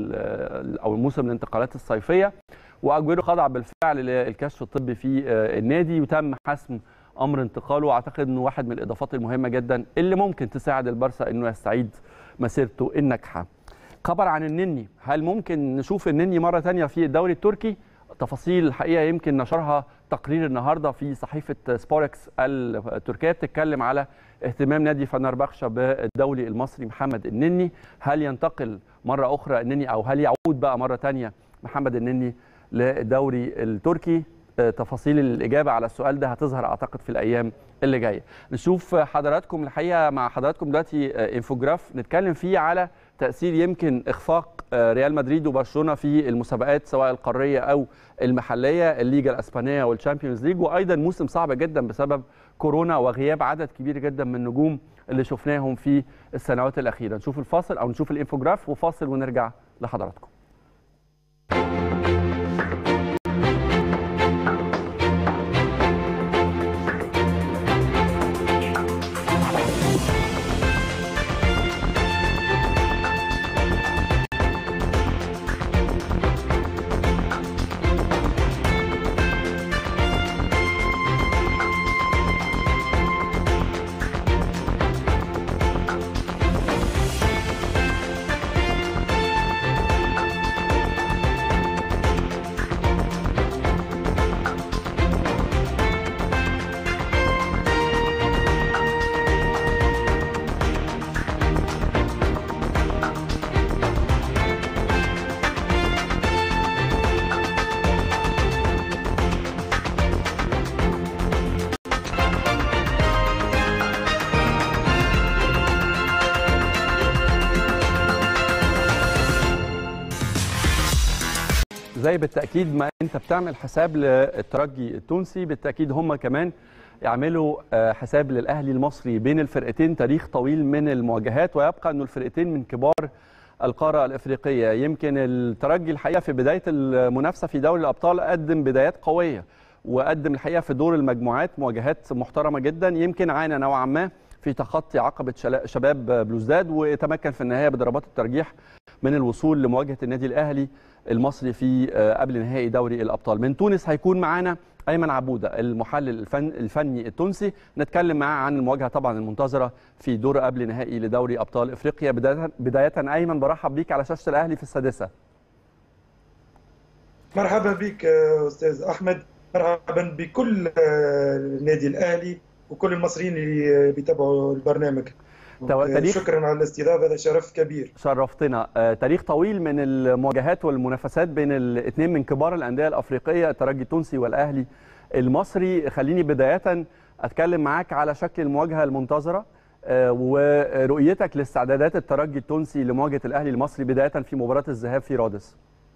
او الموسم الانتقالات الصيفيه واجويرو خضع بالفعل للكشف الطبي في النادي وتم حسم امر انتقاله واعتقد انه واحد من الاضافات المهمه جدا اللي ممكن تساعد البارسا انه يستعيد مسيرته الناجحه. خبر عن النني هل ممكن نشوف النني مره ثانيه في الدوري التركي؟ تفاصيل الحقيقه يمكن نشرها تقرير النهارده في صحيفه سبوركس التركيه بتتكلم على اهتمام نادي فنربخشة بالدولي المصري محمد النني هل ينتقل مره اخرى النني او هل يعود بقى مره ثانيه محمد النني للدوري التركي تفاصيل الاجابه على السؤال ده هتظهر اعتقد في الايام اللي جايه نشوف حضراتكم الحقيقه مع حضراتكم دلوقتي انفوجراف نتكلم فيه على تاثير يمكن اخفاق ريال مدريد وبرشلونه في المسابقات سواء القاريه او المحليه الليجا الاسبانيه والشامبيونز ليج وايضا موسم صعب جدا بسبب كورونا وغياب عدد كبير جدا من النجوم اللي شفناهم في السنوات الاخيره نشوف الفاصل او نشوف الانفوجراف وفاصل ونرجع لحضراتكم زي بالتاكيد ما انت بتعمل حساب للترجي التونسي بالتاكيد هم كمان يعملوا آه، حساب للاهلي المصري بين الفرقتين تاريخ طويل من المواجهات ويبقى انه الفرقتين من كبار القاره الافريقيه يمكن الترجي الحقيقه في بدايه المنافسه في دوري الابطال قدم بدايات قويه وقدم الحقيقه في دور المجموعات مواجهات محترمه جدا يمكن عانى نوعا ما في تخطي عقبه شلا- شباب بلوزداد وتمكن في النهايه بضربات الترجيح من الوصول لمواجهه النادي الاهلي المصري في آه، قبل نهائي دوري الابطال من تونس هيكون معانا ايمن عبوده المحلل الفن الفني التونسي نتكلم معاه عن المواجهه طبعا المنتظره في دور قبل نهائي لدوري ابطال افريقيا بدايه بدايه ايمن برحب بيك على شاشه الاهلي في السادسه مرحبا بك آه، استاذ احمد مرحبا بكل آه، النادي الاهلي وكل المصريين اللي آه، بيتابعوا البرنامج تو- آه، تاريخ- شكرا على الاستضافه هذا شرف كبير شرفتنا آه، تاريخ طويل من المواجهات والمنافسات بين الاثنين من كبار الانديه الافريقيه الترجي التونسي والاهلي المصري خليني بدايه اتكلم معاك على شكل المواجهه المنتظره آه، ورؤيتك لاستعدادات الترجي التونسي لمواجهه الاهلي المصري بدايه في مباراه الذهاب في رادس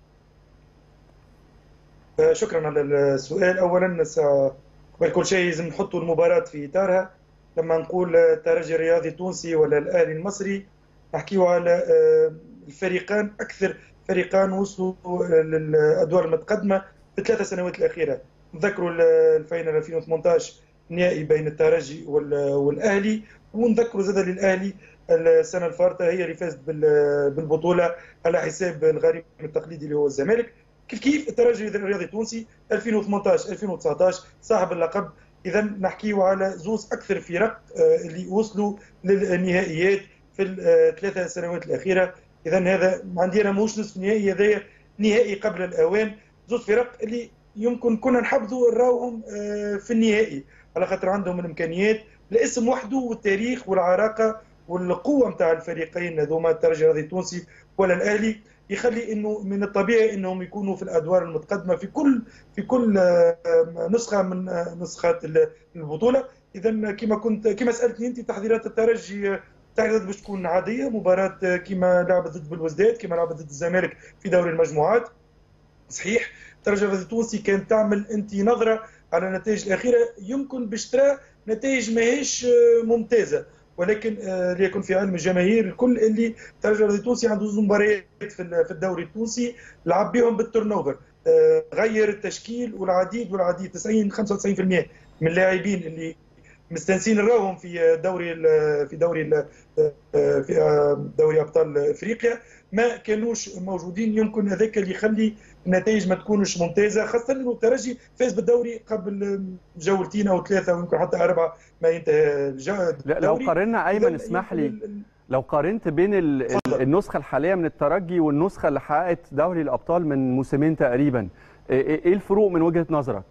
آه، شكرا على السؤال اولا سا- قبل كل شيء لازم نحطوا المباراه في اطارها لما نقول آه، الترجي الرياضي التونسي ولا الاهلي المصري نحكيو على آه، الفريقان اكثر فريقان وصلوا آه، للادوار المتقدمه في الثلاث سنوات الاخيره نذكروا ال- الفاينل 2018 نهائي بين الترجي وال- والاهلي ونذكروا زاد للاهلي السنه الفارطه هي اللي فازت بال- بالبطوله على حساب الغريم التقليدي اللي هو الزمالك كيف كيف الترجي الرياضي التونسي 2018 2019 صاحب اللقب اذا نحكيو على زوز اكثر فرق آه، اللي وصلوا للنهائيات في الثلاثه سنوات الاخيره اذا هذا عندي انا مش نصف نهائي هذايا نهائي قبل الاوان زوز فرق اللي يمكن كنا نحبذوا نراوهم آه، في النهائي على خاطر عندهم الامكانيات الاسم وحده والتاريخ والعراقه والقوه نتاع الفريقين هذوما الترجي الرياضي التونسي ولا الاهلي يخلي انه من الطبيعي انهم يكونوا في الادوار المتقدمه في كل في كل آه، نسخه من آه، نسخات البطوله اذا كما كنت كما سالتني انت تحضيرات الترجي آه، تحضيرات باش تكون عاديه مباراه آه، كما لعبت ضد بلوزداد كما لعبت ضد الزمالك في دوري المجموعات صحيح الترجي الرياضي التونسي كانت تعمل انت نظره على النتائج الاخيره يمكن باش ترى نتائج ماهيش آه، ممتازه ولكن آه، ليكن في علم الجماهير الكل اللي الترجي الرياضي التونسي عنده زوج مباريات في ال- في الدوري التونسي لعب بهم بالتيرن اوفر آه، غير التشكيل والعديد والعديد 90 95% من اللاعبين اللي مستانسين نراوهم في دوري ال- في دوري ال- آه، في آه، دوري ابطال افريقيا ما كانوش موجودين يمكن هذاك اللي يخلي النتائج ما تكونش ممتازه خاصه انه الترجي فاز بالدوري قبل جولتين او ثلاثه ويمكن حتى اربعه ما ينتهي الج- لا، لو الدوري قارنا ايمن إذن اسمح يمكن لي ال- ال- لو قارنت بين ال- ال- اتفضل. النسخه الحاليه من الترجي والنسخه اللي حققت دوري الابطال من موسمين تقريبا ايه إيه الفروق من وجهه نظرك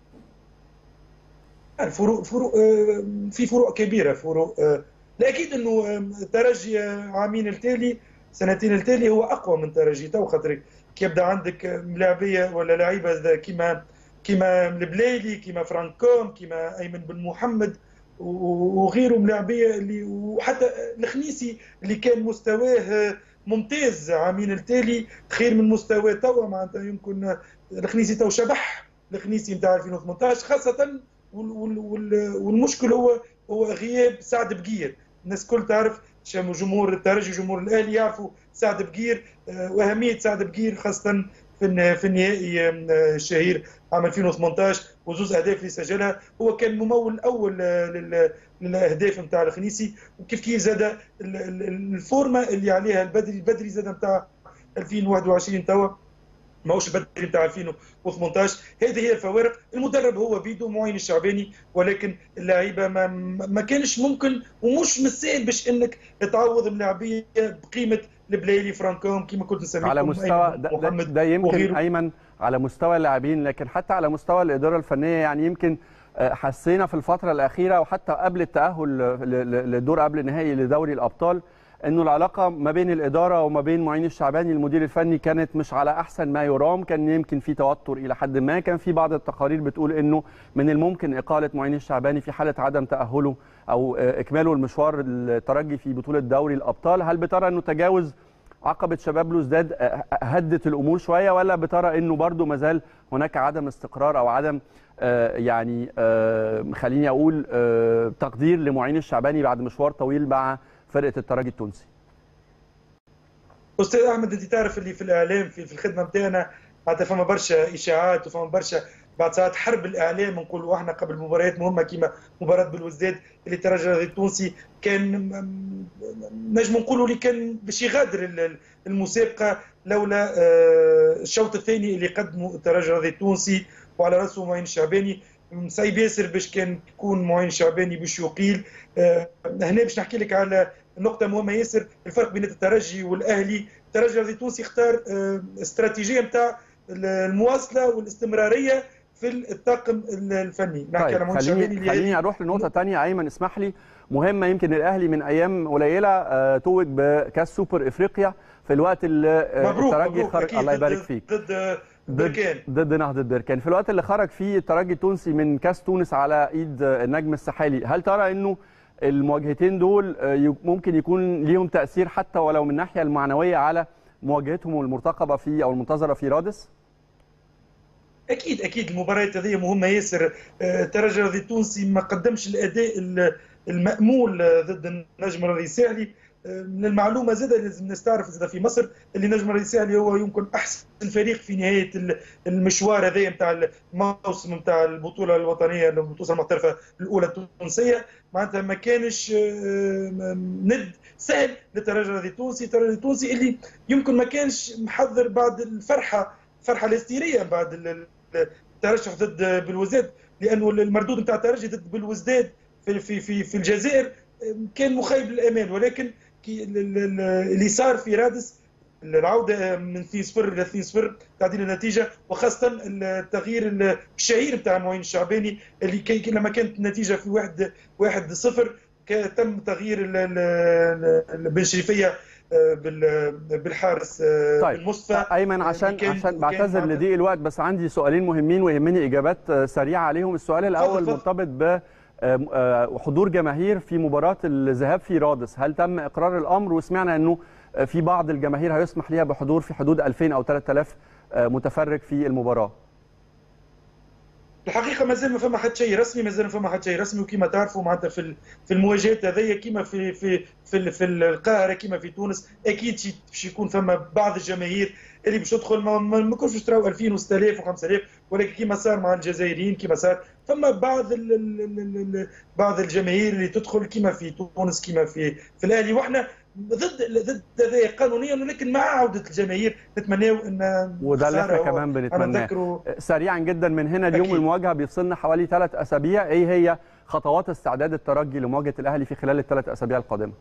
الفروق فروق آه، في فروق كبيره فروق آه، لا اكيد انه آه، الترجي آه، عامين التالي سنتين التالي هو اقوى من الترجي تو خاطر كي يبدا عندك آه، لاعبيه ولا لعيبه ذا كيما كيما البلايلي كيما فرانكوم كيما ايمن بن محمد و- وغيرهم لاعبيه اللي وحتى الخنيسي اللي كان مستواه آه، ممتاز عامين التالي خير من مستواه توا معناتها يمكن آه، الخنيسي تو شبح الخنيسي نتاع 2018 خاصه وال- وال- وال- والمشكل هو هو غياب سعد بقير الناس كل تعرف شام جمهور الترجي جمهور الاهلي يعرفوا سعد بقير آه، واهميه سعد بقير خاصه في الن- في النهائي آه، الشهير عام 2018 وزوز اهداف اللي سجلها هو كان الممول الاول آه، لل- للاهداف نتاع الخنيسي وكيف كيف زاد ال- ال- الفورمه اللي عليها البدري البدري زاد نتاع 2021 توا ماهوش البدري نتاع 2018 هذه هي الفوارق المدرب هو فيدو معين الشعباني ولكن اللعيبه ما ما كانش ممكن ومش مسائل باش انك تعوض اللاعبيه بقيمه البلايلي فرانكوم كما كنت نسميهم على مستوى ده, ده, ده يمكن وغيره. ايمن على مستوى اللاعبين لكن حتى على مستوى الاداره الفنيه يعني يمكن آه، حسينا في الفتره الاخيره وحتى قبل التاهل ل- ل- للدور قبل النهائي لدوري الابطال انه العلاقه ما بين الاداره وما بين معين الشعباني المدير الفني كانت مش على احسن ما يرام كان يمكن في توتر الى حد ما كان في بعض التقارير بتقول انه من الممكن اقاله معين الشعباني في حاله عدم تاهله او آه، اكماله المشوار الترجي في بطوله دوري الابطال هل بترى انه تجاوز عقبه شباب بلوزداد آه، هدت الامور شويه ولا بترى انه برضو مازال هناك عدم استقرار او عدم آه، يعني آه، خليني اقول آه، تقدير لمعين الشعباني بعد مشوار طويل مع فرقه الترجي التونسي استاذ احمد انت تعرف اللي في الاعلام في, في الخدمه بتاعنا معناتها فما برشا اشاعات وفما برشا بعد ساعات حرب الاعلام نقولوا احنا قبل مباريات مهمه كيما مباراه بالوزداد اللي الترجي التونسي كان م- م- نجم نقولوا اللي كان باش يغادر ال- ال- المسابقه لولا آه، الشوط الثاني اللي قدمه الترجي التونسي وعلى راسه معين الشعباني صعيب ياسر باش كان يكون معين الشعباني باش يقيل آه، هنا باش نحكي لك على نقطة مهمة ياسر الفرق بين الترجي والأهلي الترجي التونسي اختار آه، استراتيجية نتاع المواصلة والاستمرارية في الطاقم الفني نحكي على طيب معين الشعباني خليني اللي خليني هذه- اروح لنقطه تانية ايمن اسمح لي مهمه يمكن الاهلي من ايام قليله آه، توج بكاس سوبر افريقيا في الوقت اللي آه، مبروك الترجي مبروك خرج أكيد الله يبارك ضد- فيك ضد آه، ضد بركان ضد نهضه بركان في الوقت اللي خرج فيه الترجي التونسي من كاس تونس على ايد آه، النجم الساحلي هل ترى انه المواجهتين دول آه، ي- ممكن يكون ليهم تاثير حتى ولو من الناحيه المعنويه على مواجهتهم المرتقبه في او المنتظره في رادس اكيد اكيد المباريات هذه مهمه ياسر آه، الترجي التونسي ما قدمش الاداء ال- المامول آه، ضد النجم الرياضي الساحلي آه، من المعلومه زاد لازم نستعرف زاد في مصر اللي النجم الرياضي الساحلي هو يمكن احسن فريق في نهايه ال- المشوار هذا نتاع الموسم نتاع البطوله الوطنيه البطوله المحترفه الاولى التونسيه معناتها ما كانش آه، م- ند سهل للترجي التونسي الترجي التونسي اللي يمكن ما كانش محضر بعد الفرحه الفرحه الهستيريه بعد ال- ال- الترشح ضد بالوزداد لانه المردود نتاع الترجي ضد بالوزداد في في في في الجزائر كان مخيب للامال ولكن كي ال- ال- ال- اللي صار في رادس العوده من 2 0 الى 2 0 تعديل النتيجه وخاصه التغيير الشهير بتاع معين الشعباني اللي كي لما كانت النتيجه في 1 1 0 تم تغيير ال- ال- ال- بن شريفيه آه، بال- بالحارس آه، طيب. بن مصطفى ايمن عشان كان- عشان كان بعتذر معتز- لضيق الوقت بس عندي سؤالين مهمين ويهمني اجابات آه، سريعه عليهم السؤال الاول اتفضل. مرتبط ب آه، آه، حضور جماهير في مباراه الذهاب في رادس هل تم اقرار الامر وسمعنا انه آه، في بعض الجماهير هيسمح ليها بحضور في حدود 2000 او 3000 آه، متفرج في المباراه الحقيقه مازال ما فما حد شيء رسمي مازال ما فما حد شيء رسمي وكما تعرفوا معناتها في ال- في المواجهات هذيا كما في في في ال- في القاهره كما في تونس اكيد شي- باش يكون فما بعض الجماهير اللي باش تدخل ما ما ما كنتش تراو 2000 و6000 و5000 ولكن كما صار مع الجزائريين كما صار فما بعض ال ال ال ال بعض الجماهير اللي تدخل كما في تونس كما في في الاهلي واحنا ضد ضد هذا قانونيا ولكن مع عوده الجماهير نتمناو ان وده اللي احنا خسارة كمان أنا بنتمناه أتذكره آه، سريعا جدا من هنا اليوم أكيد. المواجهه بيفصلنا حوالي ثلاث اسابيع ايه هي خطوات استعداد الترجي لمواجهه الاهلي في خلال الثلاث اسابيع القادمه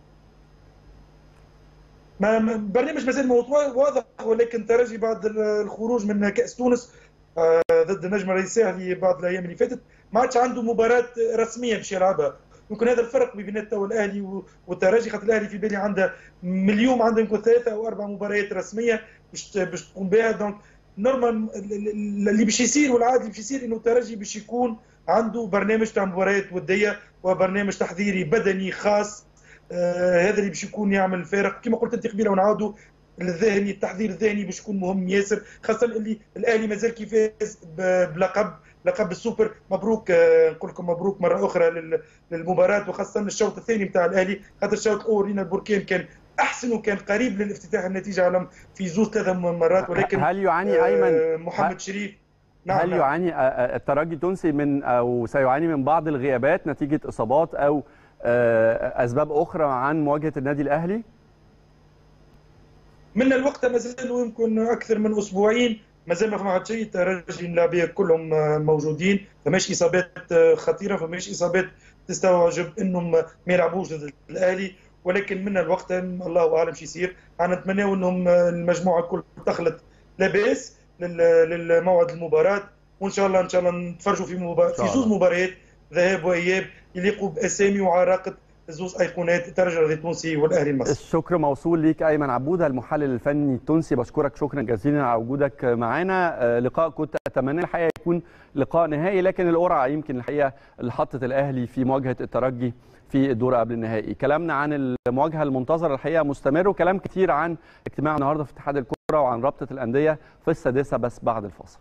ما ما- برنامج مازال موضوع واضح ولكن ترجي بعد الخروج من كاس تونس آه، ضد النجم الرئيس الساحلي بعض الايام اللي فاتت ما عادش عنده مباراه رسميه باش يلعبها يمكن هذا الفرق بين تو الاهلي و- والترجي خاطر الاهلي في بالي عنده من اليوم عنده يمكن ثلاثه او اربع مباريات رسميه باش ت- باش تقوم بها دونك نورمال اللي باش يصير والعادي اللي باش يصير انه الترجي باش يكون عنده برنامج تاع مباريات وديه وبرنامج تحضيري بدني خاص آه هذا اللي باش يكون يعمل فارق كما قلت انت قبيله ونعاودوا الذهني التحضير الذهني باش يكون مهم ياسر خاصه اللي الاهلي مازال كي فاز ب- بلقب لقب السوبر مبروك آه، نقول لكم مبروك مره اخرى لل- للمباراه وخاصه الشوط الثاني نتاع الاهلي خاطر الشوط الاول رينا البركان كان احسن وكان قريب للافتتاح النتيجه على في زوز ثلاث مرات ولكن هل يعاني آه، ايمن محمد شريف هل يعاني آه، آه، الترجي التونسي من او سيعاني من بعض الغيابات نتيجه اصابات او آه، اسباب اخرى عن مواجهه النادي الاهلي؟ من الوقت ما زالوا يمكن اكثر من اسبوعين ما زال ما فما شيء الترجي اللاعبيه كلهم موجودين فماش اصابات خطيره فماش اصابات تستوعب انهم ما يلعبوش ضد الاهلي ولكن من الوقت الله اعلم شو يصير انا نتمنى انهم المجموعه الكل تخلط لاباس لل- للموعد المباراه وان شاء الله ان شاء الله نتفرجوا في مبار... شاء في زوز الله. مباريات ذهاب واياب يليقوا باسامي وعراقه زوز ايقونات الترجي التونسي والاهلي المصري الشكر موصول ليك ايمن عبوده المحلل الفني التونسي بشكرك شكرا جزيلا على وجودك معنا آه، لقاء كنت اتمنى الحقيقه يكون لقاء نهائي لكن القرعه يمكن الحقيقه اللي حطت الاهلي في مواجهه الترجي في الدور قبل النهائي كلامنا عن المواجهه المنتظره الحقيقه مستمر وكلام كتير عن اجتماع النهارده في اتحاد الكره وعن رابطه الانديه في السادسه بس بعد الفاصل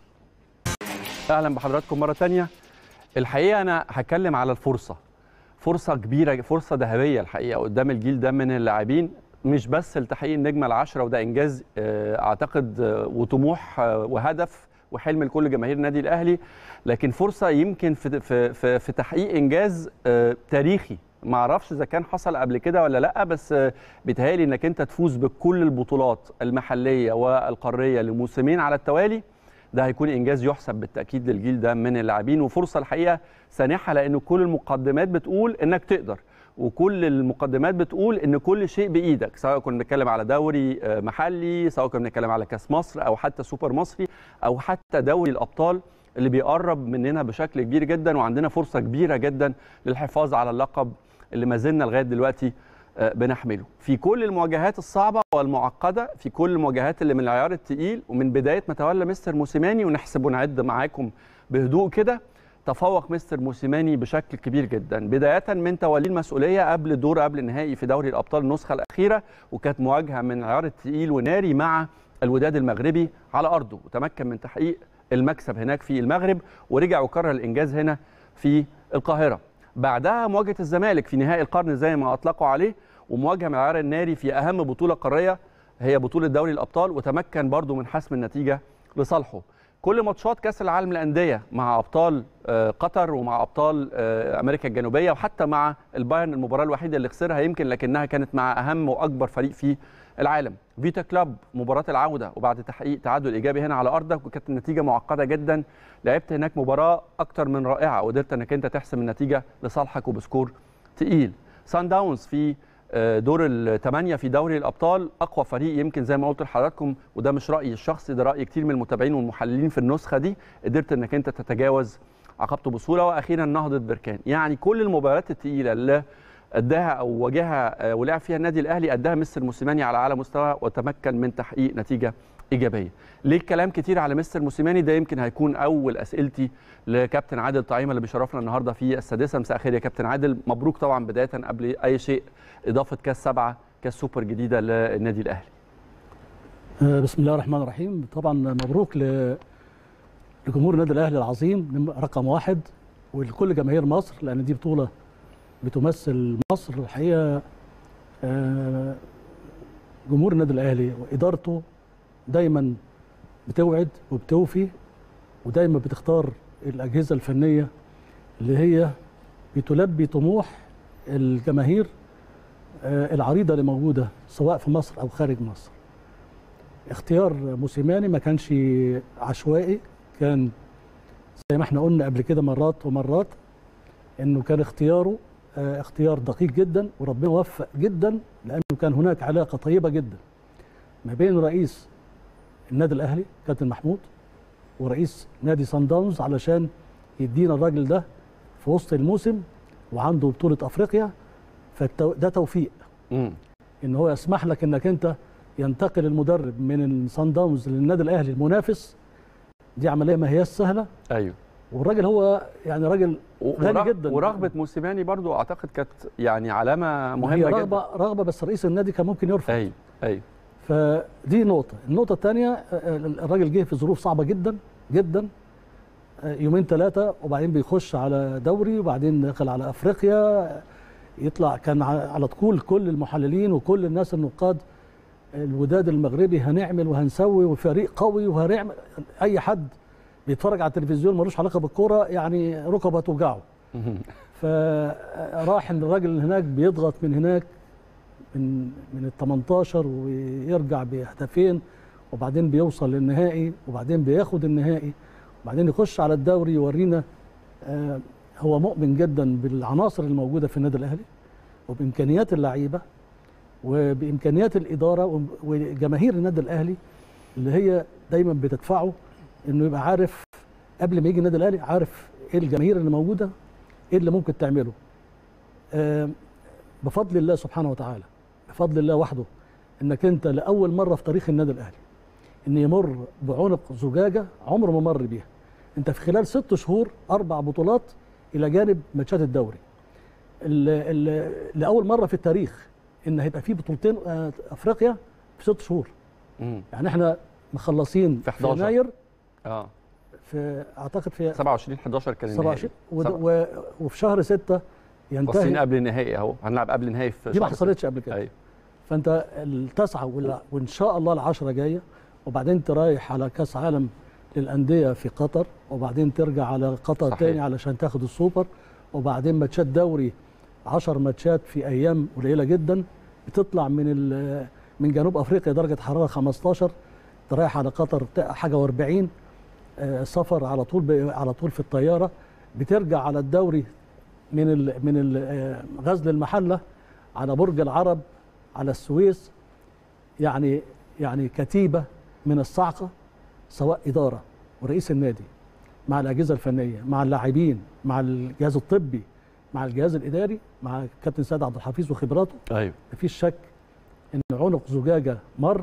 اهلا بحضراتكم مره تانية الحقيقه انا هتكلم على الفرصه فرصه كبيره فرصه ذهبيه الحقيقه قدام الجيل ده من اللاعبين مش بس لتحقيق النجمه العشره وده انجاز آه، اعتقد آه، وطموح آه، وهدف وحلم لكل جماهير النادي الاهلي لكن فرصه يمكن في في في, في تحقيق انجاز آه، تاريخي ما اعرفش اذا كان حصل قبل كده ولا لا بس آه، بيتهيألي انك انت تفوز بكل البطولات المحليه والقاريه لموسمين على التوالي ده هيكون انجاز يحسب بالتاكيد للجيل ده من اللاعبين وفرصه الحقيقه سانحه لان كل المقدمات بتقول انك تقدر وكل المقدمات بتقول ان كل شيء بايدك سواء كنا بنتكلم على دوري آه، محلي سواء كنا بنتكلم على كاس مصر او حتى سوبر مصري او حتى دوري الابطال اللي بيقرب مننا بشكل كبير جدا وعندنا فرصه كبيره جدا للحفاظ على اللقب اللي ما زلنا لغايه دلوقتي آه، بنحمله في كل المواجهات الصعبه والمعقده في كل المواجهات اللي من العيار الثقيل ومن بدايه ما تولى مستر موسيماني ونحسب ونعد معاكم بهدوء كده تفوق مستر موسيماني بشكل كبير جدا بدايه من توليه المسؤوليه قبل الدور قبل النهائي في دوري الابطال النسخه الاخيره وكانت مواجهه من العيار الثقيل وناري مع الوداد المغربي على ارضه وتمكن من تحقيق المكسب هناك في المغرب ورجع وكرر الانجاز هنا في القاهره بعدها مواجهه الزمالك في نهائي القرن زي ما اطلقوا عليه ومواجهه من العيار الناري في اهم بطوله قاريه هي بطوله دوري الابطال وتمكن برضو من حسم النتيجه لصالحه كل ماتشات كاس العالم للانديه مع ابطال آه، قطر ومع ابطال آه، امريكا الجنوبيه وحتى مع البايرن المباراه الوحيده اللي خسرها يمكن لكنها كانت مع اهم واكبر فريق في العالم فيتا كلاب مباراه العوده وبعد تحقيق تعادل ايجابي هنا على ارضك وكانت النتيجه معقده جدا لعبت هناك مباراه اكتر من رائعه وقدرت انك انت تحسم النتيجه لصالحك وبسكور تقيل سان داونز في آه، دور الثمانية في دوري الأبطال أقوى فريق يمكن زي ما قلت لحضراتكم وده مش رأيي الشخصي ده رأي كتير من المتابعين والمحللين في النسخة دي قدرت إنك أنت تتجاوز عقبته بسهولة وأخيرا نهضة بركان يعني كل المباريات الثقيلة اللي أداها أو واجهها آه، ولعب فيها النادي الأهلي أداها مستر موسيماني على أعلى مستوى وتمكن من تحقيق نتيجة إيجابية ليه الكلام كتير على مستر موسيماني ده يمكن هيكون أول أسئلتي لكابتن عادل طعيمة اللي بيشرفنا النهاردة في السادسة مساء الخير يا كابتن عادل مبروك طبعا بداية قبل أي شيء إضافة كاس سبعة كاس سوبر جديدة للنادي الأهلي آه، بسم الله الرحمن الرحيم طبعا مبروك ل- لجمهور النادي الاهلي العظيم نم- رقم واحد ولكل جماهير مصر لان دي بطوله بتمثل مصر الحقيقه آه، جمهور النادي الاهلي وادارته دايما بتوعد وبتوفي ودايما بتختار الاجهزه الفنيه اللي هي بتلبي طموح الجماهير آه، العريضه اللي موجوده سواء في مصر او خارج مصر اختيار موسيماني ما كانش عشوائي كان زي ما احنا قلنا قبل كده مرات ومرات انه كان اختياره آه، اختيار دقيق جدا وربنا وفق جدا لانه كان هناك علاقه طيبه جدا ما بين رئيس النادي الاهلي كابتن محمود ورئيس نادي سان داونز علشان يدينا الراجل ده في وسط الموسم وعنده بطوله افريقيا فده توفيق مم. ان هو يسمح لك انك انت ينتقل المدرب من الصن داونز للنادي الاهلي المنافس دي عمليه ما هياش سهله أيوه والراجل هو يعني راجل غني ورغ- جدا ورغبة موسيماني برضو أعتقد كانت يعني علامة هي مهمة رغبه جدا رغبه بس رئيس النادي كان ممكن يرفض أيوه أيوه فدي نقطه النقطه الثانيه الراجل جه في ظروف صعبه جدا جدا آه، يومين ثلاثه وبعدين بيخش على دوري وبعدين دخل على افريقيا يطلع كان ع- على طول كل المحللين وكل الناس النقاد الوداد المغربي هنعمل وهنسوي وفريق قوي وهنعمل اي حد بيتفرج على التلفزيون ملوش علاقه بالكوره يعني ركبه توجعه فراح ان الراجل هناك بيضغط من هناك من من ال 18 ويرجع بهدفين وبعدين بيوصل للنهائي وبعدين بياخد النهائي وبعدين يخش على الدوري يورينا آه، هو مؤمن جدا بالعناصر الموجوده في النادي الاهلي وبامكانيات اللعيبه وبامكانيات الاداره وجماهير النادي الاهلي اللي هي دايما بتدفعه انه يبقى عارف قبل ما يجي النادي الاهلي عارف ايه الجماهير اللي موجوده ايه اللي ممكن تعمله آه، بفضل الله سبحانه وتعالى بفضل الله وحده انك انت لاول مره في تاريخ النادي الاهلي ان يمر بعنق زجاجه عمره ما مر بيها انت في خلال ست شهور اربع بطولات الى جانب ماتشات الدوري ال- ال- لاول مره في التاريخ ان هيبقى في بطولتين آه، افريقيا في ست شهور مم. يعني احنا مخلصين في في 11. يناير اه في اعتقد في 27 11 كان النهائي 27 ود- سبعة. و- وفي شهر 6 واصلين ينتهي قبل النهائي اهو هنلعب قبل النهائي في دي ما شهر حصلتش قبل كده ايوه فانت التسعه وال- وان شاء الله العشره جايه وبعدين انت رايح على كاس عالم للانديه في قطر وبعدين ترجع على قطر صحيح. تاني علشان تاخد السوبر وبعدين ماتشات دوري 10 ماتشات في ايام قليله جدا بتطلع من ال- من جنوب افريقيا درجه حراره 15 انت رايح على قطر ت- حاجه و40 سفر على طول ب- على طول في الطياره بترجع على الدوري من ال من ال- آه، غزل المحله على برج العرب على السويس يعني يعني كتيبه من الصعقه سواء اداره ورئيس النادي مع الاجهزه الفنيه مع اللاعبين مع الجهاز الطبي مع الجهاز الاداري مع كابتن سيد عبد الحفيظ وخبراته ايوه مفيش شك ان عنق زجاجه مر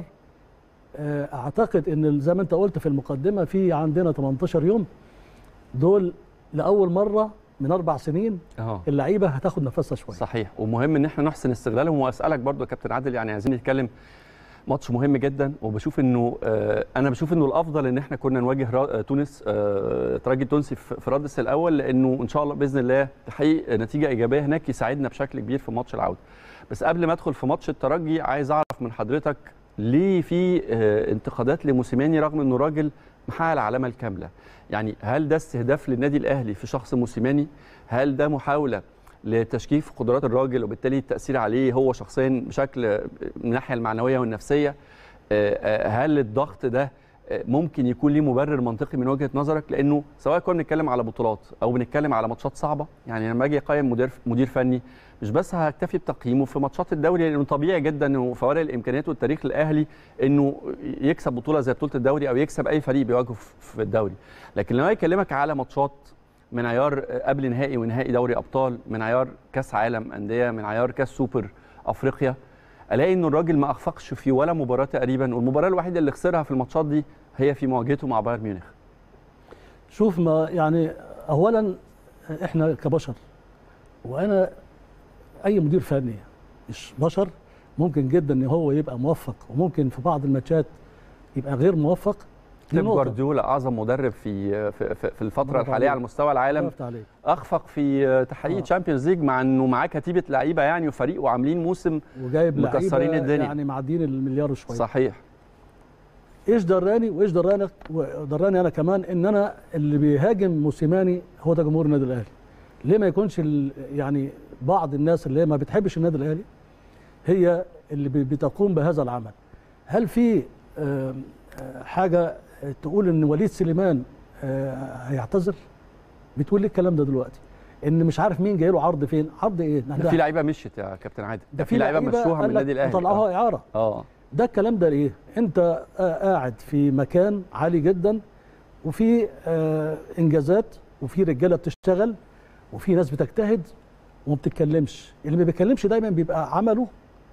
آه، اعتقد ان زي ما انت قلت في المقدمه في عندنا 18 يوم دول لاول مره من اربع سنين اه اللعيبه هتاخد نفسها شويه صحيح ومهم ان احنا نحسن استغلالهم واسالك برضو يا كابتن عادل يعني عايزين نتكلم ماتش مهم جدا وبشوف انه آه انا بشوف انه الافضل ان احنا كنا نواجه را- آه، تونس آه ترجي التونسي في في رادس الاول لانه ان شاء الله باذن الله تحقيق نتيجه ايجابيه هناك يساعدنا بشكل كبير في ماتش العوده بس قبل ما ادخل في ماتش الترجي عايز اعرف من حضرتك ليه في آه انتقادات لموسيماني رغم انه راجل محقق العلامه الكامله يعني هل ده استهداف للنادي الاهلي في شخص موسيماني هل ده محاوله لتشكيف قدرات الراجل وبالتالي التاثير عليه هو شخصيا بشكل من الناحيه المعنويه والنفسيه آه، آه، هل الضغط ده آه، ممكن يكون ليه مبرر منطقي من وجهه نظرك لانه سواء كنا بنتكلم على بطولات او بنتكلم على ماتشات صعبه يعني لما اجي اقيم مدير مدير فني مش بس هكتفي بتقييمه في ماتشات الدوري لانه طبيعي جدا انه فوارق الامكانيات والتاريخ الاهلي انه يكسب بطوله زي بطوله الدوري او يكسب اي فريق بيواجهه في- في الدوري لكن لما يكلمك على ماتشات من عيار قبل نهائي ونهائي دوري ابطال من عيار كاس عالم انديه من عيار كاس سوبر افريقيا الاقي ان الراجل ما اخفقش في ولا مباراه تقريبا والمباراه الوحيده اللي خسرها في الماتشات دي هي في مواجهته مع بايرن ميونخ شوف ما يعني اولا احنا كبشر وانا اي مدير فني مش بشر ممكن جدا ان هو يبقى موفق وممكن في بعض الماتشات يبقى غير موفق دي بيب نقطة. جوارديولا اعظم مدرب في في, في, في الفتره برافو الحاليه عليك. على مستوى العالم عرفت عليك اخفق في تحقيق آه. تشامبيونز ليج مع انه معاه كتيبه لعيبه يعني وفريق وعاملين موسم وجايب مكسرين لعيبه الدنيا. يعني معديين المليار وشويه صحيح ايش دراني وايش دراني ودراني انا كمان ان انا اللي بيهاجم موسيماني هو ده جمهور النادي الاهلي ليه ما يكونش ال- يعني بعض الناس اللي هي ما بتحبش النادي الاهلي هي اللي بي- بتقوم بهذا العمل هل في آم، آه، حاجه تقول ان وليد سليمان آه، هيعتذر بتقول ليه الكلام ده دلوقتي ان مش عارف مين جاي له عرض فين عرض ايه ده في لعيبه مشيت يا كابتن عادل ده في لعيبه مشوها من قال لك النادي الاهلي طلعوها اعاره اه ده الكلام ده ليه؟ انت آه، قاعد في مكان عالي جدا وفي آه، انجازات وفي رجاله بتشتغل وفي ناس بتجتهد وما بتتكلمش اللي ما بيتكلمش دايما بيبقى عمله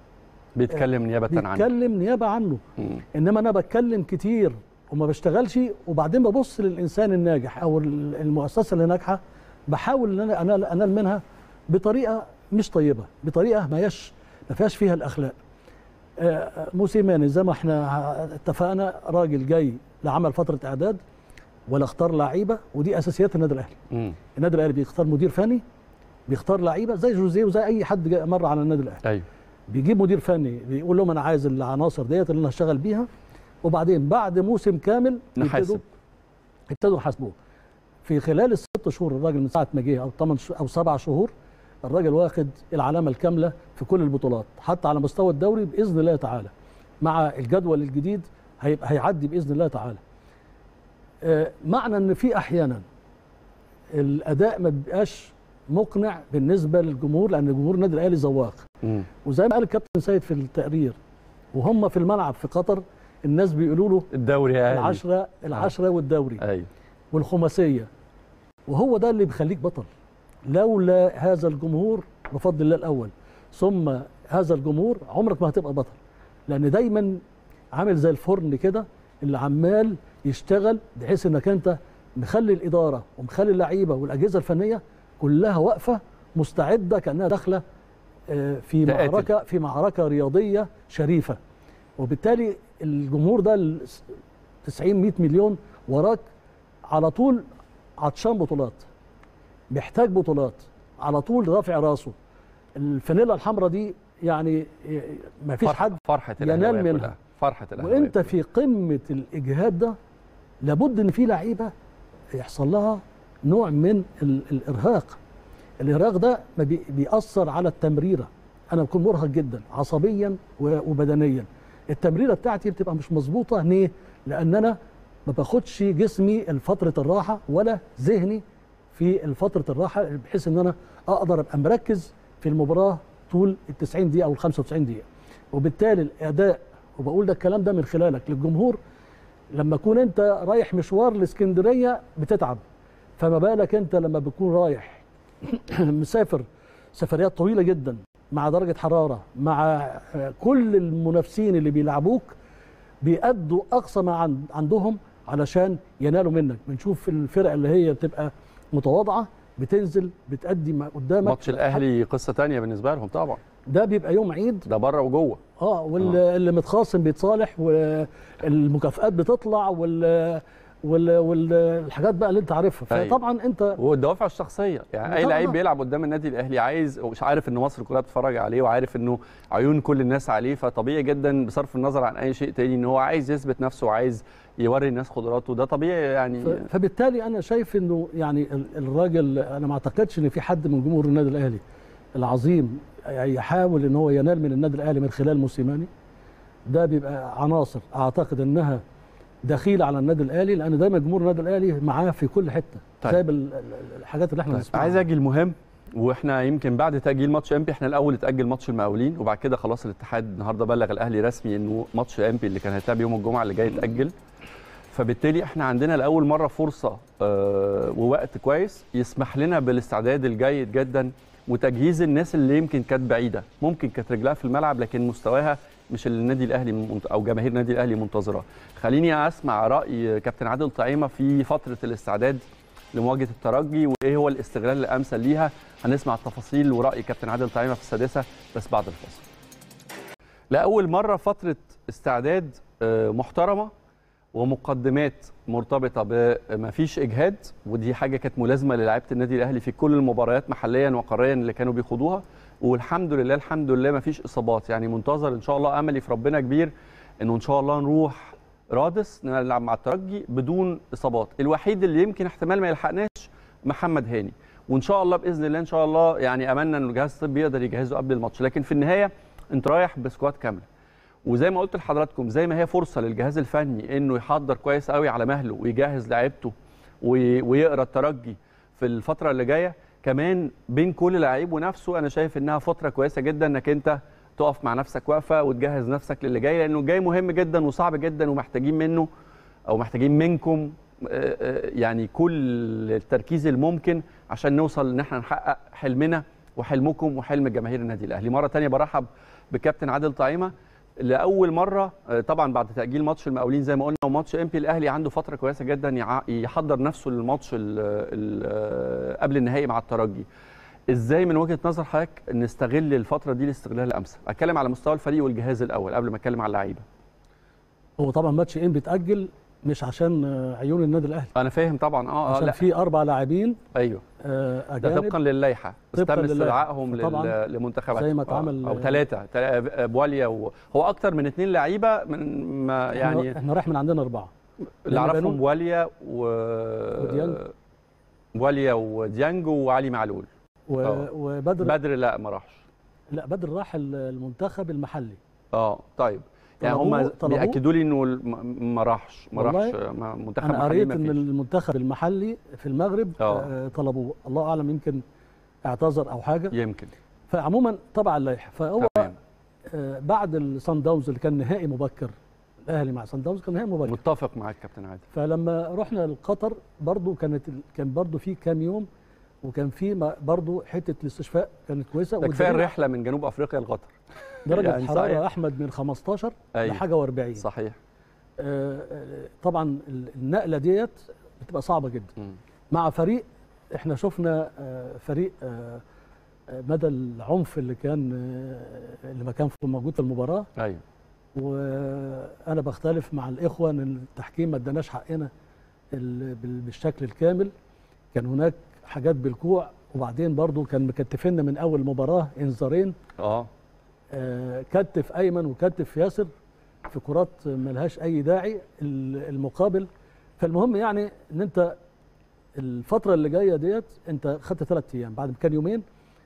بيتكلم نيابه عنه بيتكلم نيابه عنه مم. انما انا بتكلم كتير وما بشتغلش وبعدين ببص للانسان الناجح او ال- المؤسسه اللي ناجحه بحاول ان انا انال انال منها بطريقه مش طيبه بطريقه ما هياش ما فيهاش فيها الاخلاق آه، موسيماني زي ما احنا اتفقنا راجل جاي لعمل فتره اعداد ولا اختار لعيبه ودي اساسيات النادي الاهلي مم. النادي الاهلي بيختار مدير فني بيختار لعيبه زي جوزيه وزي اي حد جاي مر على النادي الاهلي ايوه بيجيب مدير فني بيقول لهم انا عايز العناصر ديت اللي انا هشتغل بيها وبعدين بعد موسم كامل نحاسب. يبتدوا يبتدوا يحاسبوه في خلال الست شهور الراجل من ساعه ما جه او 8 او 7 شهور الراجل واخد العلامه الكامله في كل البطولات حتى على مستوى الدوري باذن الله تعالى مع الجدول الجديد هيبقى هيعدي باذن الله تعالى آه، معنى ان في احيانا الاداء ما بيبقاش مقنع بالنسبه للجمهور لان جمهور النادي الاهلي ذواق مم. وزي ما قال الكابتن سيد في التقرير وهم في الملعب في قطر الناس بيقولوا له الدوري يا أهلي. العشرة العشرة والدوري ايوه والخماسية وهو ده اللي بيخليك بطل لولا هذا الجمهور بفضل الله الأول ثم هذا الجمهور عمرك ما هتبقى بطل لأن دايما عامل زي الفرن كده اللي عمال يشتغل بحيث انك انت مخلي الإدارة ومخلي اللعيبة والأجهزة الفنية كلها واقفة مستعده كانها داخله آه، في تقاتل. معركه في معركه رياضيه شريفه وبالتالي الجمهور ده ال 90 100 مليون وراك على طول عطشان بطولات محتاج بطولات على طول رافع راسه الفانيلا الحمراء دي يعني ما فيش فرحة- حد فرحه ينال الأهلاوية منها. كلها. فرحه الأهلاوية وانت كلها. في قمه الاجهاد ده لابد ان في لعيبه يحصل لها نوع من ال- الارهاق الارهاق ده ما بي- بيأثر على التمريره انا بكون مرهق جدا عصبيا و- وبدنيا التمريره بتاعتي بتبقى مش مظبوطه ليه لان انا ما باخدش جسمي لفتره الراحه ولا ذهني في فتره الراحه بحيث ان انا اقدر ابقى مركز في المباراه طول ال 90 دقيقه او ال 95 دقيقه وبالتالي الاداء وبقول ده الكلام ده من خلالك للجمهور لما تكون انت رايح مشوار لاسكندريه بتتعب فما بالك انت لما بتكون رايح مسافر سفريات طويله جدا مع درجه حراره مع آه، كل المنافسين اللي بيلعبوك بيأدوا اقصى ما عن- عندهم علشان ينالوا منك بنشوف الفرق اللي هي بتبقى متواضعه بتنزل بتأدي ما قدامك ماتش الاهلي قصه تانية بالنسبه لهم طبعا ده بيبقى يوم عيد ده بره وجوه اه واللي متخاصم بيتصالح والمكافآت بتطلع وال وال والحاجات بقى اللي انت عارفها أيوة. فطبعا انت والدوافع الشخصيه يعني اي طبعاً. لعيب بيلعب قدام النادي الاهلي عايز ومش عارف ان مصر كلها بتتفرج عليه وعارف انه عيون كل الناس عليه فطبيعي جدا بصرف النظر عن اي شيء تاني ان هو عايز يثبت نفسه وعايز يوري الناس قدراته ده طبيعي يعني ف- فبالتالي انا شايف انه يعني ال- الراجل انا ما اعتقدش ان في حد من جمهور النادي الاهلي العظيم يحاول ان هو ينال من النادي الاهلي من خلال موسيماني ده بيبقى عناصر اعتقد انها دخيله على النادي الاهلي لان دايما جمهور النادي الاهلي معاه في كل حته طيب. زي ال- ال- الحاجات اللي احنا طيب. بنسمعها عايز اجي المهم واحنا يمكن بعد تاجيل ماتش امبي احنا الاول اتاجل ماتش المقاولين وبعد كده خلاص الاتحاد النهارده بلغ الاهلي رسمي انه ماتش امبي اللي كان هيتلعب يوم الجمعه اللي جاي اتاجل فبالتالي احنا عندنا لاول مره فرصه آه ووقت كويس يسمح لنا بالاستعداد الجيد جدا وتجهيز الناس اللي يمكن كانت بعيده ممكن كانت رجلها في الملعب لكن مستواها مش اللي النادي الاهلي منت- او جماهير النادي الاهلي منتظره خليني اسمع راي كابتن عادل طعيمه في فتره الاستعداد لمواجهه الترجي وايه هو الاستغلال الامثل ليها هنسمع التفاصيل وراي كابتن عادل طعيمه في السادسه بس بعد الفاصل لاول مره فتره استعداد آه، محترمه ومقدمات مرتبطه بما فيش اجهاد ودي حاجه كانت ملازمه للاعيبه النادي الاهلي في كل المباريات محليا وقاريا اللي كانوا بيخوضوها والحمد لله الحمد لله ما فيش اصابات يعني منتظر ان شاء الله املي في ربنا كبير انه ان شاء الله نروح رادس نلعب مع الترجي بدون اصابات الوحيد اللي يمكن احتمال ما يلحقناش محمد هاني وان شاء الله باذن الله ان شاء الله يعني املنا ان الجهاز الطبي يقدر يجهزه قبل الماتش لكن في النهايه انت رايح بسكواد كامله وزي ما قلت لحضراتكم زي ما هي فرصه للجهاز الفني انه يحضر كويس قوي على مهله ويجهز لعيبته وي- ويقرا الترجي في الفتره اللي جايه كمان بين كل لعيب ونفسه انا شايف انها فتره كويسه جدا انك انت تقف مع نفسك واقفه وتجهز نفسك للي جاي لانه جاي مهم جدا وصعب جدا ومحتاجين منه او محتاجين منكم آه، آه، يعني كل التركيز الممكن عشان نوصل ان احنا نحقق حلمنا وحلمكم وحلم جماهير النادي الاهلي مره تانية برحب بكابتن عادل طعيمه لاول مره آه، طبعا بعد تاجيل ماتش المقاولين زي ما قلنا وماتش امبي الاهلي عنده فتره كويسه جدا يع- يحضر نفسه للماتش ال ال آه، قبل النهائي مع الترجي ازاي من وجهه نظر حضرتك نستغل الفتره دي الاستغلال الامثل اتكلم على مستوى الفريق والجهاز الاول قبل ما اتكلم على اللعيبه هو طبعا ماتش ان بيتاجل مش عشان آه، عيون النادي الاهلي انا فاهم طبعا اه اه عشان لا في اربع لاعبين ايوه آه، ده طبقا اجانب للائحه طبقاً تم للائحة. استدعائهم فطبعاً لل- لمنتخبات زي ما آه، اتعمل- او ثلاثه بواليا و... هو اكتر من اثنين لعيبه من ما يعني يعني احنا رايح من عندنا اربعه اللي لأن اعرفهم بنون- بواليا و وديانج. بواليا وديانج وعلي معلول و... آه. وبدر بدر لا ما راحش لا بدر راح ال- المنتخب المحلي اه طيب يعني طلبوه- هم طلبوه؟ بياكدوا لي انه الم- ما راحش ما والله راحش ما- منتخب انا محلي قريت ما ان فيش المنتخب المحلي في المغرب آه. آه، طلبوه الله اعلم يمكن اعتذر او حاجه يمكن فعموما تبع اللائحه فهو تمام آه، بعد الصن داونز اللي كان نهائي مبكر الاهلي مع صن داونز كان نهائي مبكر متفق معاك كابتن عادل فلما رحنا لقطر برضو كانت ال- كان برضو في كام يوم وكان في ما- برضو حته الاستشفاء كانت كويسه ده كفايه والدليل الرحله من جنوب افريقيا لقطر درجه يعني الحراره صحيح. يا احمد من 15 أيوة. لحاجه و40 صحيح طبعا ال- النقله ديت بتبقى صعبه جدا مم. مع فريق احنا شفنا آه، فريق آه، آه، مدى العنف اللي كان آه، اللي ما كان في- موجود في المباراه ايوه وانا بختلف مع الاخوه ان التحكيم ما اداناش حقنا ال- بال- بالشكل الكامل كان هناك حاجات بالكوع وبعدين برضو كان مكتفنا من اول مباراه انذارين اه آه، كتف ايمن وكتف ياسر في كرات ملهاش اي داعي ال- المقابل فالمهم يعني ان انت الفتره اللي جايه ديت انت خدت ثلاث ايام بعد ما كان يومين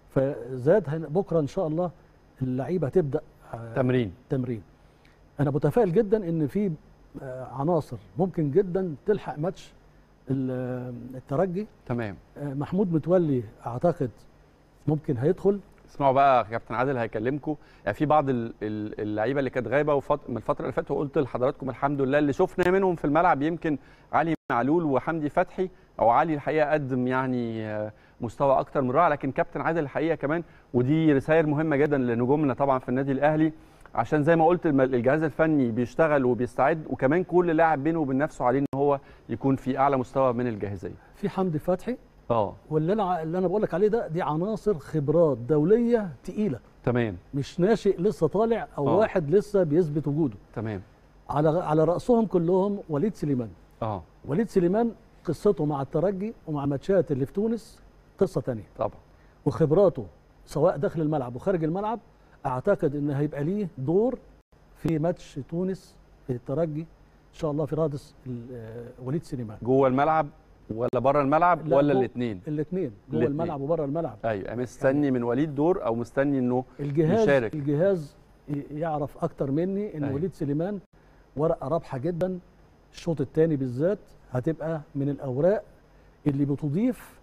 فزاد هن- بكره ان شاء الله اللعيبه هتبدا آه، تمرين تمرين انا متفائل جدا ان في آه، عناصر ممكن جدا تلحق ماتش ال- آه، الترجي تمام آه، محمود متولي اعتقد ممكن هيدخل اسمعوا بقى كابتن عادل هيكلمكم يعني في بعض ال- ال- اللعيبه اللي كانت غايبه وفت... من الفتره اللي فاتت وقلت لحضراتكم الحمد لله اللي شفنا منهم في الملعب يمكن علي معلول وحمدي فتحي او علي الحقيقه قدم يعني آه، مستوى اكتر من رائع لكن كابتن عادل الحقيقه كمان ودي رسائل مهمه جدا لنجومنا طبعا في النادي الاهلي عشان زي ما قلت الم- الجهاز الفني بيشتغل وبيستعد وكمان كل لاعب بينه وبين نفسه عليه ان هو يكون في اعلى مستوى من الجاهزيه في حمدي فتحي اه واللي انا اللي انا بقول لك عليه ده دي عناصر خبرات دوليه تقيله تمام مش ناشئ لسه طالع او آه. أوه. واحد لسه بيثبت وجوده تمام على على راسهم كلهم وليد سليمان اه وليد سليمان قصته مع الترجي ومع ماتشات اللي في تونس قصه تانية طبعا وخبراته سواء داخل الملعب وخارج الملعب اعتقد ان هيبقى ليه دور في ماتش تونس في الترجي ان شاء الله في رادس ال- آه، وليد سليمان جوه الملعب ولا بره الملعب لا، ولا جوه- الاثنين الاثنين جوه الاتنين. الملعب وبره الملعب ايوه مستني من وليد دور او مستني انه الجهاز يشارك. الجهاز ي- يعرف اكتر مني ان أيوة. وليد سليمان ورقه رابحه جدا الشوط الثاني بالذات هتبقى من الاوراق اللي بتضيف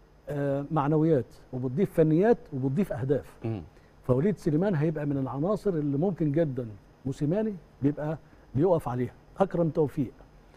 آه، معنويات وبتضيف فنيات وبتضيف اهداف مم. فوليد سليمان هيبقى من العناصر اللي ممكن جدا موسيماني بيبقى بيقف عليها اكرم توفيق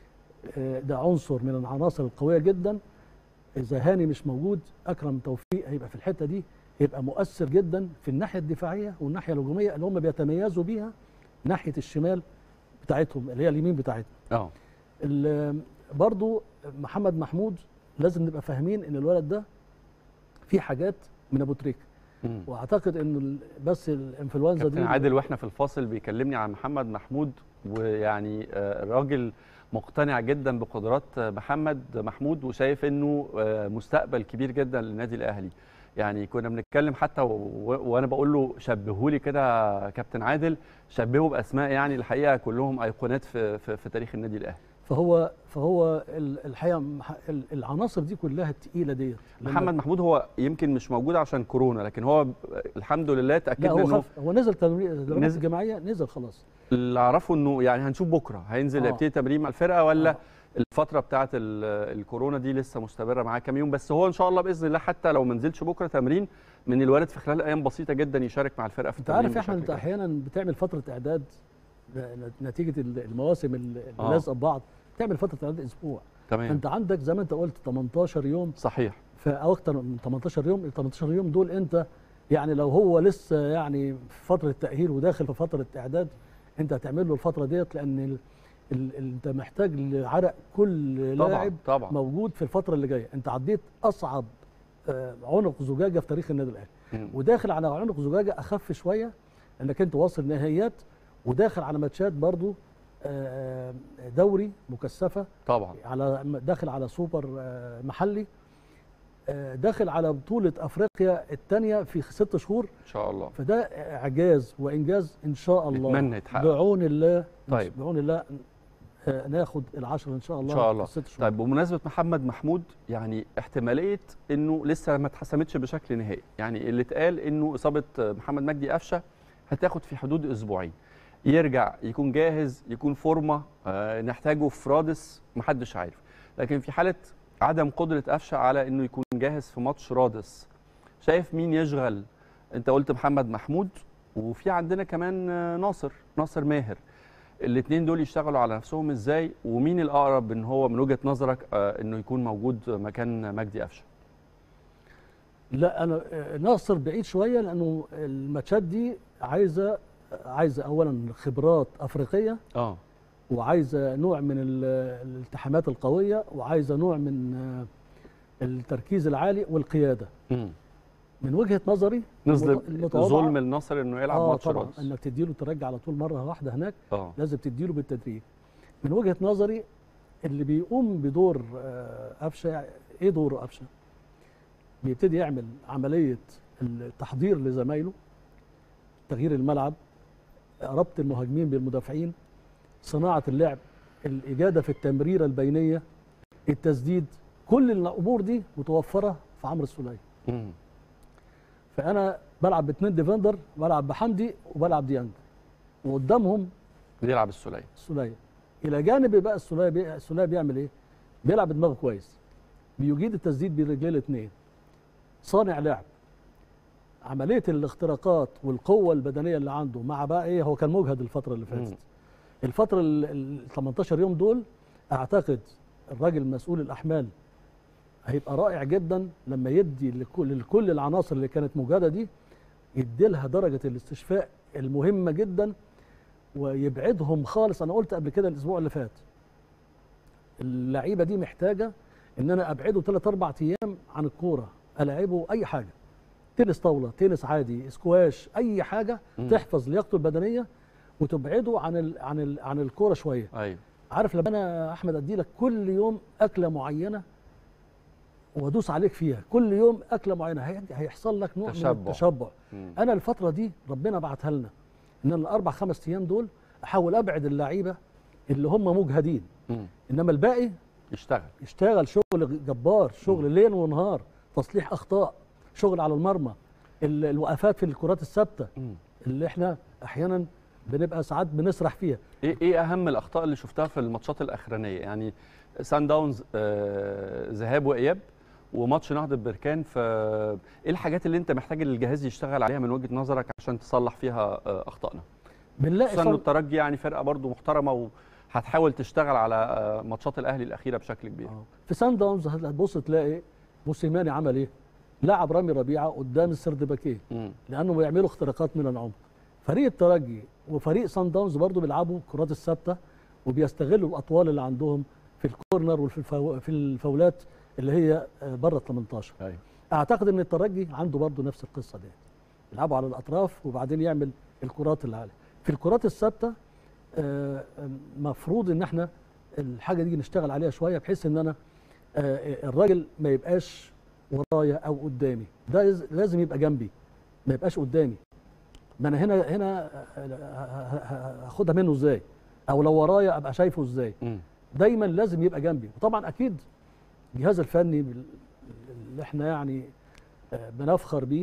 آه، ده عنصر من العناصر القويه جدا اذا هاني مش موجود اكرم توفيق هيبقى في الحته دي هيبقى مؤثر جدا في الناحيه الدفاعيه والناحيه الهجوميه اللي هم بيتميزوا بيها ناحيه الشمال بتاعتهم اللي هي اليمين بتاعتهم اه ال- برضو محمد محمود لازم نبقى فاهمين ان الولد ده في حاجات من ابو تريكه مم. واعتقد ان ال- بس الانفلونزا كابتن دي عادل واحنا في الفاصل بيكلمني عن محمد محمود ويعني آه، الراجل مقتنع جدا بقدرات آه، محمد محمود وشايف انه آه، مستقبل كبير جدا للنادي الاهلي يعني كنا بنتكلم حتى و- و- وانا بقول له شبهولي كده يا كابتن عادل شبهه باسماء يعني الحقيقه كلهم ايقونات في في, في تاريخ النادي الاهلي فهو فهو ال- الحقيقه مح- ال- العناصر دي كلها التقيله ديت لما- محمد محمود هو يمكن مش موجود عشان كورونا لكن هو ب- الحمد لله لا تاكدنا هو انه خف هو نزل تمرين التدريبات نزل. الجماعيه نزل خلاص اللي اعرفه انه يعني هنشوف بكره هينزل آه. يبتدي تمرين مع الفرقه ولا آه. الفتره بتاعه ال- الكورونا دي لسه مستمره معاه كام يوم بس هو ان شاء الله باذن الله حتى لو ما نزلش بكره تمرين من الوارد في خلال ايام بسيطه جدا يشارك مع الفرقه في انت التمرين عارف يا احمد بشكل انت كامل. احيانا بتعمل فتره اعداد ن- نتيجه ال- المواسم اللي آه. لازقه ببعض تعمل فتره اعداد اسبوع تمام انت عندك زي ما انت قلت 18 يوم صحيح ف- او اكتر من 18 يوم ال 18 يوم دول انت يعني لو هو لسه يعني في فتره تاهيل وداخل في فتره اعداد انت هتعمل له الفتره ديت لان ال ال ال انت محتاج لعرق كل طبعا لاعب طبعا موجود في الفتره اللي جايه انت عديت اصعب آه، عنق زجاجه في تاريخ النادي الاهلي مم. وداخل على عنق زجاجه اخف شويه انك انت واصل نهائيات وداخل على ماتشات برضو آه، دوري مكثفه طبعا على داخل على سوبر آه، محلي آه، داخل على بطوله افريقيا الثانيه في ست شهور ان شاء الله فده اعجاز وانجاز ان شاء الله نتمنى يتحقق بعون الله طيب. بعون الله آه، ناخد العشرة ان شاء الله ان شاء الله في الست شهور طيب بمناسبه محمد محمود يعني احتماليه انه لسه ما اتحسمتش بشكل نهائي يعني اللي اتقال انه اصابه محمد مجدي قفشه هتاخد في حدود اسبوعين يرجع يكون جاهز يكون فورمه آه نحتاجه في رادس محدش عارف لكن في حاله عدم قدره قفشه على انه يكون جاهز في ماتش رادس شايف مين يشغل انت قلت محمد محمود وفي عندنا كمان آه، ناصر ناصر ماهر الاثنين دول يشتغلوا على نفسهم ازاي ومين الاقرب ان هو من وجهه نظرك آه، انه يكون موجود مكان مجدي قفشه لا انا آه، ناصر بعيد شويه لانه الماتشات دي عايزه عايزه اولا خبرات افريقيه اه وعايزه نوع من ال- الالتحامات القويه وعايزه نوع من آه، التركيز العالي والقياده امم من وجهه نظري نظلم المتواضعة- ظلم النصر انه يلعب اه ماتش طبعا رادس انك تديله ترجع على طول مره واحده هناك اه لازم تديله بالتدريج من وجهه نظري اللي بيقوم بدور آه، قفشه ايه دوره قفشه بيبتدي يعمل عمليه التحضير لزمايله تغيير الملعب ربط المهاجمين بالمدافعين صناعه اللعب الاجاده في التمريره البينيه التسديد كل الامور دي متوفره في عمرو السوليه مم. فانا بلعب باثنين ديفندر بلعب بحمدي وبلعب ديانج وقدامهم بيلعب السوليه السوليه الى جانب بقى السوليه بي... السوليه بيعمل ايه؟ بيلعب بدماغه كويس بيجيد التسديد برجليه الاثنين صانع لعب عمليه الاختراقات والقوه البدنيه اللي عنده مع بقى ايه هو كان مجهد الفتره اللي مم. فاتت الفتره ال ال- 18 يوم دول اعتقد الراجل مسؤول الاحمال هيبقى رائع جدا لما يدي لكل, لكل العناصر اللي كانت مجهده دي يدي لها درجه الاستشفاء المهمه جدا ويبعدهم خالص انا قلت قبل كده الاسبوع اللي فات اللعيبه دي محتاجه ان انا ابعده 3 4 ايام عن الكوره العبه اي حاجه تنس طاوله تنس عادي سكواش اي حاجه مم. تحفظ لياقته البدنيه وتبعده عن ال عن ال عن الكوره شويه ايوه عارف لما انا يا احمد ادي لك كل يوم اكله معينه وادوس عليك فيها كل يوم اكله معينه هي- هيحصل لك نوع تشبع. من التشبع مم. انا الفتره دي ربنا بعتها لنا ان انا الاربع خمس ايام دول احاول ابعد اللعيبه اللي هم مجهدين مم. انما الباقي يشتغل يشتغل شغل جبار شغل ليل ونهار تصليح اخطاء شغل على المرمى ال- الوقفات في الكرات الثابته مم. اللي احنا احيانا بنبقى ساعات بنسرح فيها ايه ايه اهم الاخطاء اللي شفتها في الماتشات الاخرانيه يعني سان داونز آه، ذهاب واياب وماتش نهضه بركان ف ايه الحاجات اللي انت محتاج الجهاز يشتغل عليها من وجهه نظرك عشان تصلح فيها آه، اخطائنا بنلاقي خصوصا ان صن- الترجي يعني فرقه برضو محترمه وهتحاول تشتغل على آه، ماتشات الاهلي الاخيره بشكل كبير آه. في سان داونز هتبص تلاقي موسيماني عمل ايه؟ لعب رامي ربيعه قدام السردباكيه مم. لانه بيعملوا اختراقات من العمق فريق الترجي وفريق سان داونز برضه بيلعبوا الكرات الثابته وبيستغلوا الاطوال اللي عندهم في الكورنر وفي الفو... في الفاولات اللي هي آه، بره ال 18 ايوه اعتقد ان الترجي عنده برضه نفس القصه دي يلعبوا على الاطراف وبعدين يعمل الكرات اللي عليه في الكرات الثابته آه، مفروض ان احنا الحاجه دي نشتغل عليها شويه بحيث ان انا آه، الراجل ما يبقاش ورايا او قدامي ده يز- لازم يبقى جنبي ما يبقاش قدامي ما انا هنا هنا آه، ه- ه- هاخدها منه ازاي او لو ورايا ابقى شايفه ازاي مم. دايما لازم يبقى جنبي وطبعا اكيد الجهاز الفني بال- اللي احنا يعني آه، بنفخر بيه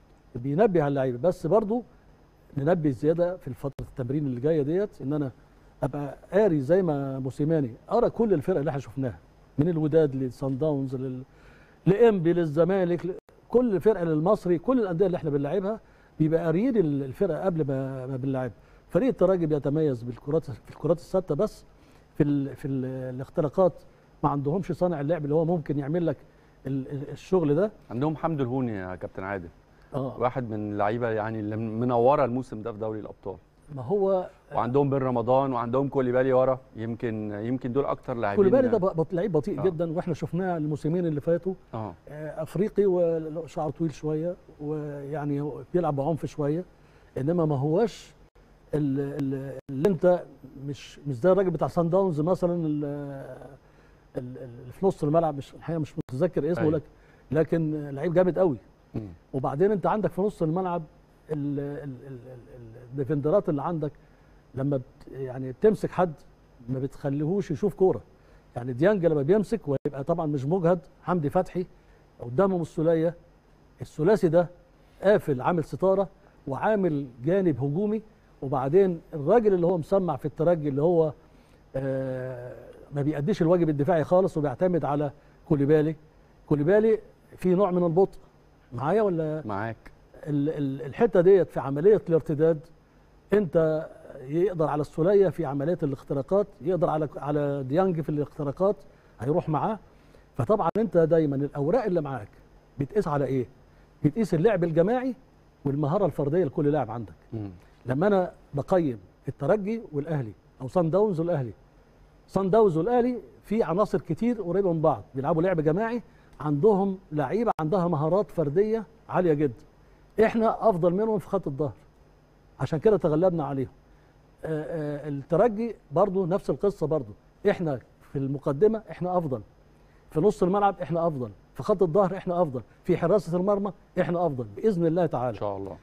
بينبه على اللعيبه بس برضو ننبه زياده في الفتره التمرين اللي جايه ديت ان انا ابقى قاري زي ما موسيماني ارى كل الفرق اللي احنا شفناها من الوداد للصن داونز لل... لانبي للزمالك ل... كل فرقه للمصري كل الانديه اللي احنا بنلعبها بيبقى قاريين ال- الفرقه قبل ما ما بنلعبها فريق الترجي بيتميز بالكرات في الكرات الثابته بس في ال... في ال... الاختراقات ما عندهمش صانع اللعب اللي هو ممكن يعمل لك ال... ال- الشغل ده عندهم حمد الهوني يا كابتن عادل اه واحد من اللعيبه يعني اللي منوره الموسم ده في دوري الابطال ما هو وعندهم بن رمضان وعندهم كوليبالي ورا يمكن يمكن دول اكتر لاعبين كوليبالي ده بط- لعيب بطيء آه. جدا واحنا شفناه الموسمين اللي فاتوا اه آه، افريقي وشعره طويل شويه ويعني هو بيلعب بعنف شويه انما ما هواش ال- ال- اللي انت مش مش زي الراجل بتاع سان داونز مثلا ال- ال- اللي في نص الملعب مش الحقيقه مش متذكر اسمه أيوة. لكن لكن لعيب جامد قوي مم. وبعدين انت عندك في نص الملعب ال- ال- ال- ال- الديفندرات اللي عندك لما بت يعني بتمسك حد ما بتخليهوش يشوف كوره يعني ديانج لما بيمسك ويبقى طبعا مش مجهد حمدي فتحي قدامهم السوليه الثلاثي ده قافل عامل ستاره وعامل جانب هجومي وبعدين الراجل اللي هو مسمع في الترجي اللي هو آه ما بيأديش الواجب الدفاعي خالص وبيعتمد على كوليبالي كوليبالي في نوع من البطء معايا ولا معاك ال- ال- الحته ديت في عمليه الارتداد انت يقدر على السوليه في عمليه الاختراقات يقدر على على ديانج في الاختراقات هيروح معاه فطبعا انت دايما الاوراق اللي معاك بتقيس على ايه؟ بتقيس اللعب الجماعي والمهاره الفرديه لكل لاعب عندك مم. لما انا بقيم الترجي والاهلي او صن داونز والاهلي صن داونز والاهلي في عناصر كتير قريبه من بعض بيلعبوا لعب جماعي عندهم لعيبه عندها مهارات فرديه عاليه جدا احنا افضل منهم في خط الظهر عشان كده تغلبنا عليهم آه، آه، الترجي برضو نفس القصه برضو احنا في المقدمه احنا افضل في نص الملعب احنا افضل في خط الظهر احنا افضل في حراسه المرمى احنا افضل باذن الله ان تعالى شاء الله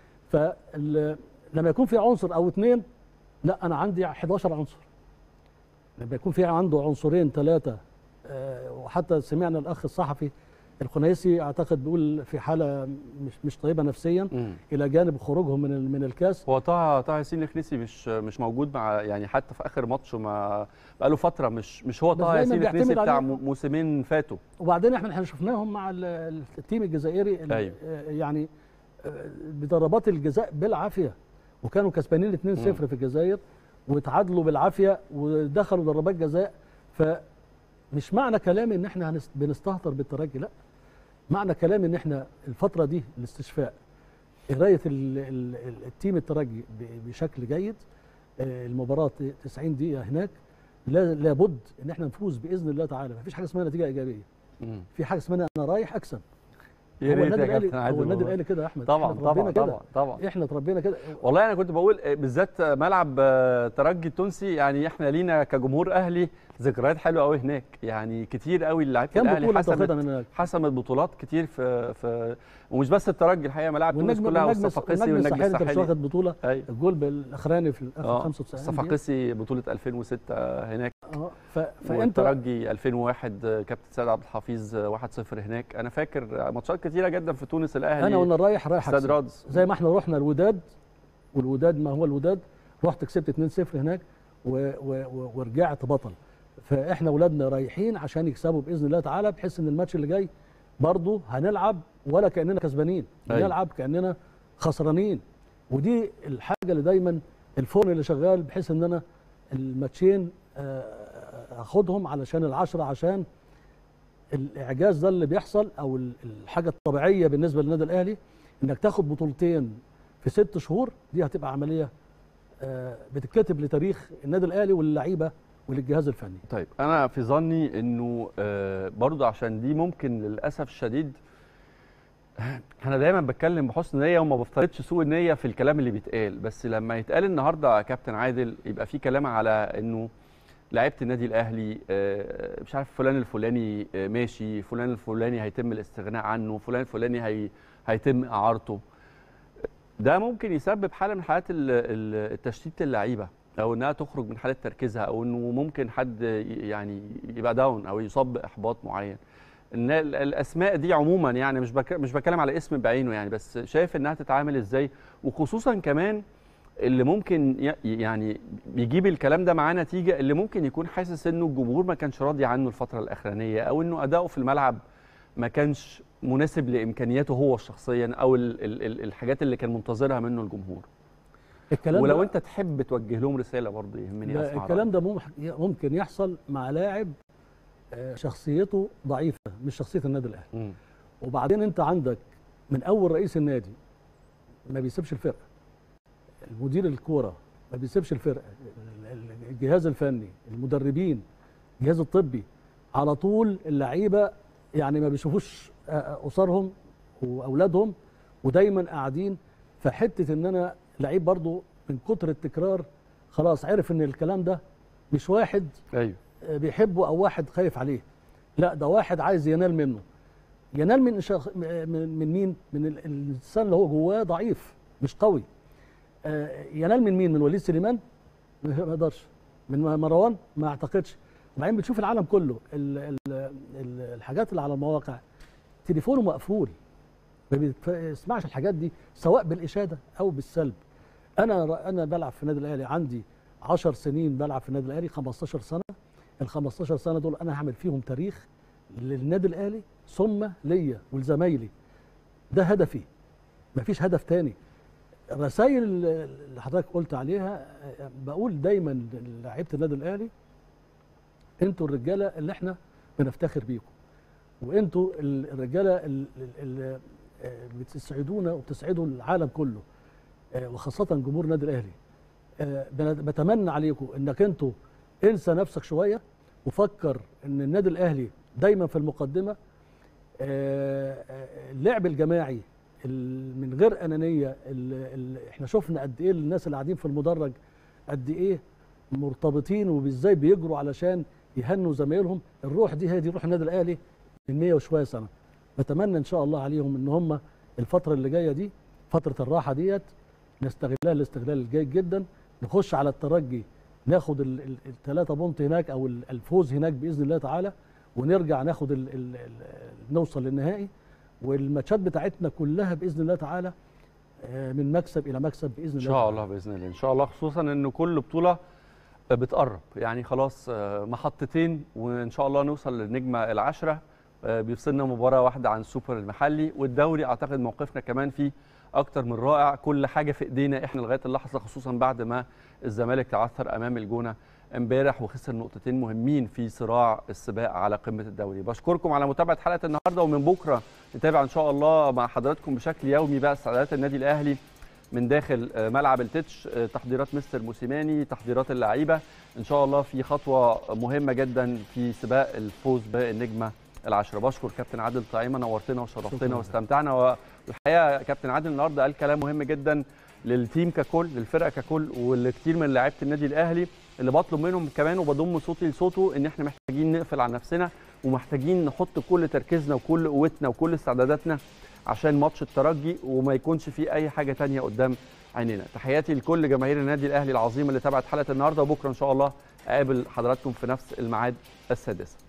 فلما يكون في عنصر او اثنين لا انا عندي 11 عنصر لما يكون في عنده عنصرين ثلاثه وحتى سمعنا الاخ الصحفي الخنيسي اعتقد بيقول في حاله مش مش طيبه نفسيا مم. الى جانب خروجهم من ال- من الكاس هو طه طه ياسين الخنيسي مش مش موجود مع يعني حتى في اخر ماتش ما بقاله فتره مش مش هو بس طه دايماً ياسين الخنيسي بيعتمد بتاع عليه. مو- موسمين فاتوا وبعدين احنا احنا شفناهم مع ال- ال- التيم الجزائري ال- أيوة. آه، يعني آه، بضربات الجزاء بالعافيه وكانوا كسبانين 2-0 في الجزائر وتعادلوا بالعافيه ودخلوا ضربات جزاء فمش معنى كلامي ان احنا هنست- بنستهتر بالترجي لا معنى كلامي ان احنا الفتره دي الاستشفاء قرايه ال- ال- ال- التيم الترجي ب- بشكل جيد آه، المباراه 90 دقيقه هناك لا- لابد ان احنا نفوز باذن الله تعالى مفيش حاجه اسمها نتيجه ايجابيه مم. في حاجه اسمها انا رايح اكسب يا هو ريت النادي يا الاهلي كابتن عادل هو النادي والله. الاهلي كده يا احمد طبعا احنا اتربينا طبعا كده طبعا طبعا احنا اتربينا كده والله انا كنت بقول آه، بالذات آه، ملعب آه، ترجي التونسي يعني احنا لينا كجمهور اهلي ذكريات حلوه قوي هناك يعني كتير قوي لعيبه كم الاهلي بطوله انت واخدها حسمت من هناك حسمت بطولات كتير في في ومش بس الترجي الحقيقه ملاعب تونس والنجم كلها والنجم والصفاقسي والنجم والنجم الساحلي انت مش الساحلي واخد بطوله ايوه الجول بالاخراني في الاخر اه 95 دقيقة. الصفاقسي بطوله 2006 هناك اه ف... فانت والترجي 2001 آه، كابتن سيد عبد الحفيظ آه، 1-0 هناك انا فاكر ماتشات كتيره جدا في تونس الاهلي انا وانا رايح رايح استاد أكسب. رادس زي ما احنا رحنا الوداد والوداد ما هو الوداد رحت كسبت 2-0 هناك و... و... و... ورجعت بطل فاحنا اولادنا رايحين عشان يكسبوا باذن الله تعالى بحيث ان الماتش اللي جاي برضه هنلعب ولا كاننا كسبانين أيوة. هنلعب كاننا خسرانين ودي الحاجه اللي دايما الفرن اللي شغال بحيث ان انا الماتشين آه، اخدهم علشان العشرة عشان الاعجاز ده اللي بيحصل او ال- الحاجه الطبيعيه بالنسبه للنادي الاهلي انك تاخد بطولتين في ست شهور دي هتبقى عمليه آه، بتتكتب لتاريخ النادي الاهلي واللعيبه وللجهاز الفني طيب انا في ظني انه آه، برضه عشان دي ممكن للاسف الشديد انا دايما بتكلم بحسن نيه وما بفترضش سوء النيه في الكلام اللي بيتقال بس لما يتقال النهارده يا كابتن عادل يبقى في كلام على انه لعيبه النادي الاهلي آه، مش عارف فلان الفلاني آه، ماشي فلان الفلاني هيتم الاستغناء عنه فلان الفلاني هي هيتم اعارته ده ممكن يسبب حاله من حالات ال- ال- التشتيت اللعيبه او انها تخرج من حاله تركيزها او انه ممكن حد ي- يعني يبقى داون او يصاب باحباط معين ان ال- الاسماء دي عموما يعني مش بك مش بتكلم على اسم بعينه يعني بس شايف انها تتعامل ازاي وخصوصا كمان اللي ممكن ي- يعني بيجيب الكلام ده معاه نتيجه اللي ممكن يكون حاسس انه الجمهور ما كانش راضي عنه الفتره الاخرانيه او انه اداؤه في الملعب ما كانش مناسب لامكانياته هو شخصيا او ال ال ال الحاجات اللي كان منتظرها منه الجمهور الكلام ولو ده انت تحب توجه لهم رساله برضه يهمني لا، اسمع الكلام ده مم- ممكن يحصل مع لاعب آه، شخصيته ضعيفه مش شخصيه النادي الاهلي مم. وبعدين انت عندك من اول رئيس النادي ما بيسيبش الفرقه المدير الكوره ما بيسيبش الفرقه ال- ال- الجهاز الفني المدربين الجهاز الطبي على طول اللعيبه يعني ما بيشوفوش آه، آه، اسرهم واولادهم ودايما قاعدين فحته ان انا لعيب برضو من كتر التكرار خلاص عرف ان الكلام ده مش واحد ايوه بيحبه او واحد خايف عليه لا ده واحد عايز ينال منه ينال من شخ... من من مين من ال- الانسان اللي هو جواه ضعيف مش قوي آه، ينال من مين من وليد سليمان ما يقدرش من مروان ما اعتقدش وبعدين بتشوف العالم كله ال... ال... ال... الحاجات اللي على المواقع تليفونه مقفول ما بيسمعش الحاجات دي سواء بالاشاده او بالسلب انا انا بلعب في النادي الاهلي عندي 10 سنين بلعب في النادي الاهلي 15 سنه ال 15 سنه دول انا هعمل فيهم تاريخ للنادي الاهلي ثم ليا ولزمايلي ده هدفي مفيش هدف تاني الرسائل اللي حضرتك قلت عليها آه، بقول دايما لعيبه النادي الاهلي انتوا الرجاله اللي احنا بنفتخر بيكم وانتوا ال- الرجاله ال- ال- اللي آه، بتسعدونا وبتسعدوا العالم كله آه، وخاصه جمهور النادي الاهلي آه، بن- بتمنى عليكم انك انتوا انسى نفسك شويه وفكر ان النادي الاهلي دايما في المقدمه آه، آه، اللعب الجماعي ال- من غير انانيه ال ال احنا شفنا قد ايه الناس اللي قاعدين في المدرج قد ايه مرتبطين وازاي بيجروا علشان يهنوا زمايلهم الروح دي هي دي روح النادي الاهلي من 100 وشويه سنه بتمنى ان شاء الله عليهم ان هم الفتره اللي جايه دي فتره الراحه ديت نستغلها الاستغلال الجيد جدا نخش على الترجي ناخد الثلاثه بونت هناك او ال- الفوز هناك باذن الله تعالى ونرجع ناخد ال ال ال نوصل للنهائي والماتشات بتاعتنا كلها باذن الله تعالى آه، من مكسب الى مكسب باذن ان الله شاء الله باذن الله ان شاء الله خصوصا ان كل بطوله بتقرب يعني خلاص آه، محطتين وان شاء الله نوصل للنجمه العشره آه، بيفصلنا مباراه واحده عن السوبر المحلي والدوري اعتقد موقفنا كمان فيه اكتر من رائع كل حاجه في ايدينا احنا لغايه اللحظه خصوصا بعد ما الزمالك تعثر امام الجونه امبارح وخسر نقطتين مهمين في صراع السباق على قمه الدوري بشكركم على متابعه حلقه النهارده ومن بكره نتابع ان شاء الله مع حضراتكم بشكل يومي بقى استعدادات النادي الاهلي من داخل آه، ملعب التتش آه، تحضيرات مستر موسيماني تحضيرات اللعيبه ان شاء الله في خطوه مهمه جدا في سباق الفوز بالنجمه العشره بشكر كابتن عادل طعيمه نورتنا وشرفتنا شكراً. واستمتعنا والحقيقه كابتن عادل النهارده قال كلام مهم جدا للتيم ككل للفرقه ككل والكثير من لعيبه النادي الاهلي اللي بطلب منهم كمان وبضم صوتي لصوته ان احنا محتاجين نقفل على نفسنا ومحتاجين نحط كل تركيزنا وكل قوتنا وكل استعداداتنا عشان ماتش الترجي وما يكونش فيه اي حاجه تانية قدام عينينا تحياتي لكل جماهير النادي الاهلي العظيمه اللي تابعت حلقه النهارده وبكره ان شاء الله اقابل حضراتكم في نفس الميعاد السادسه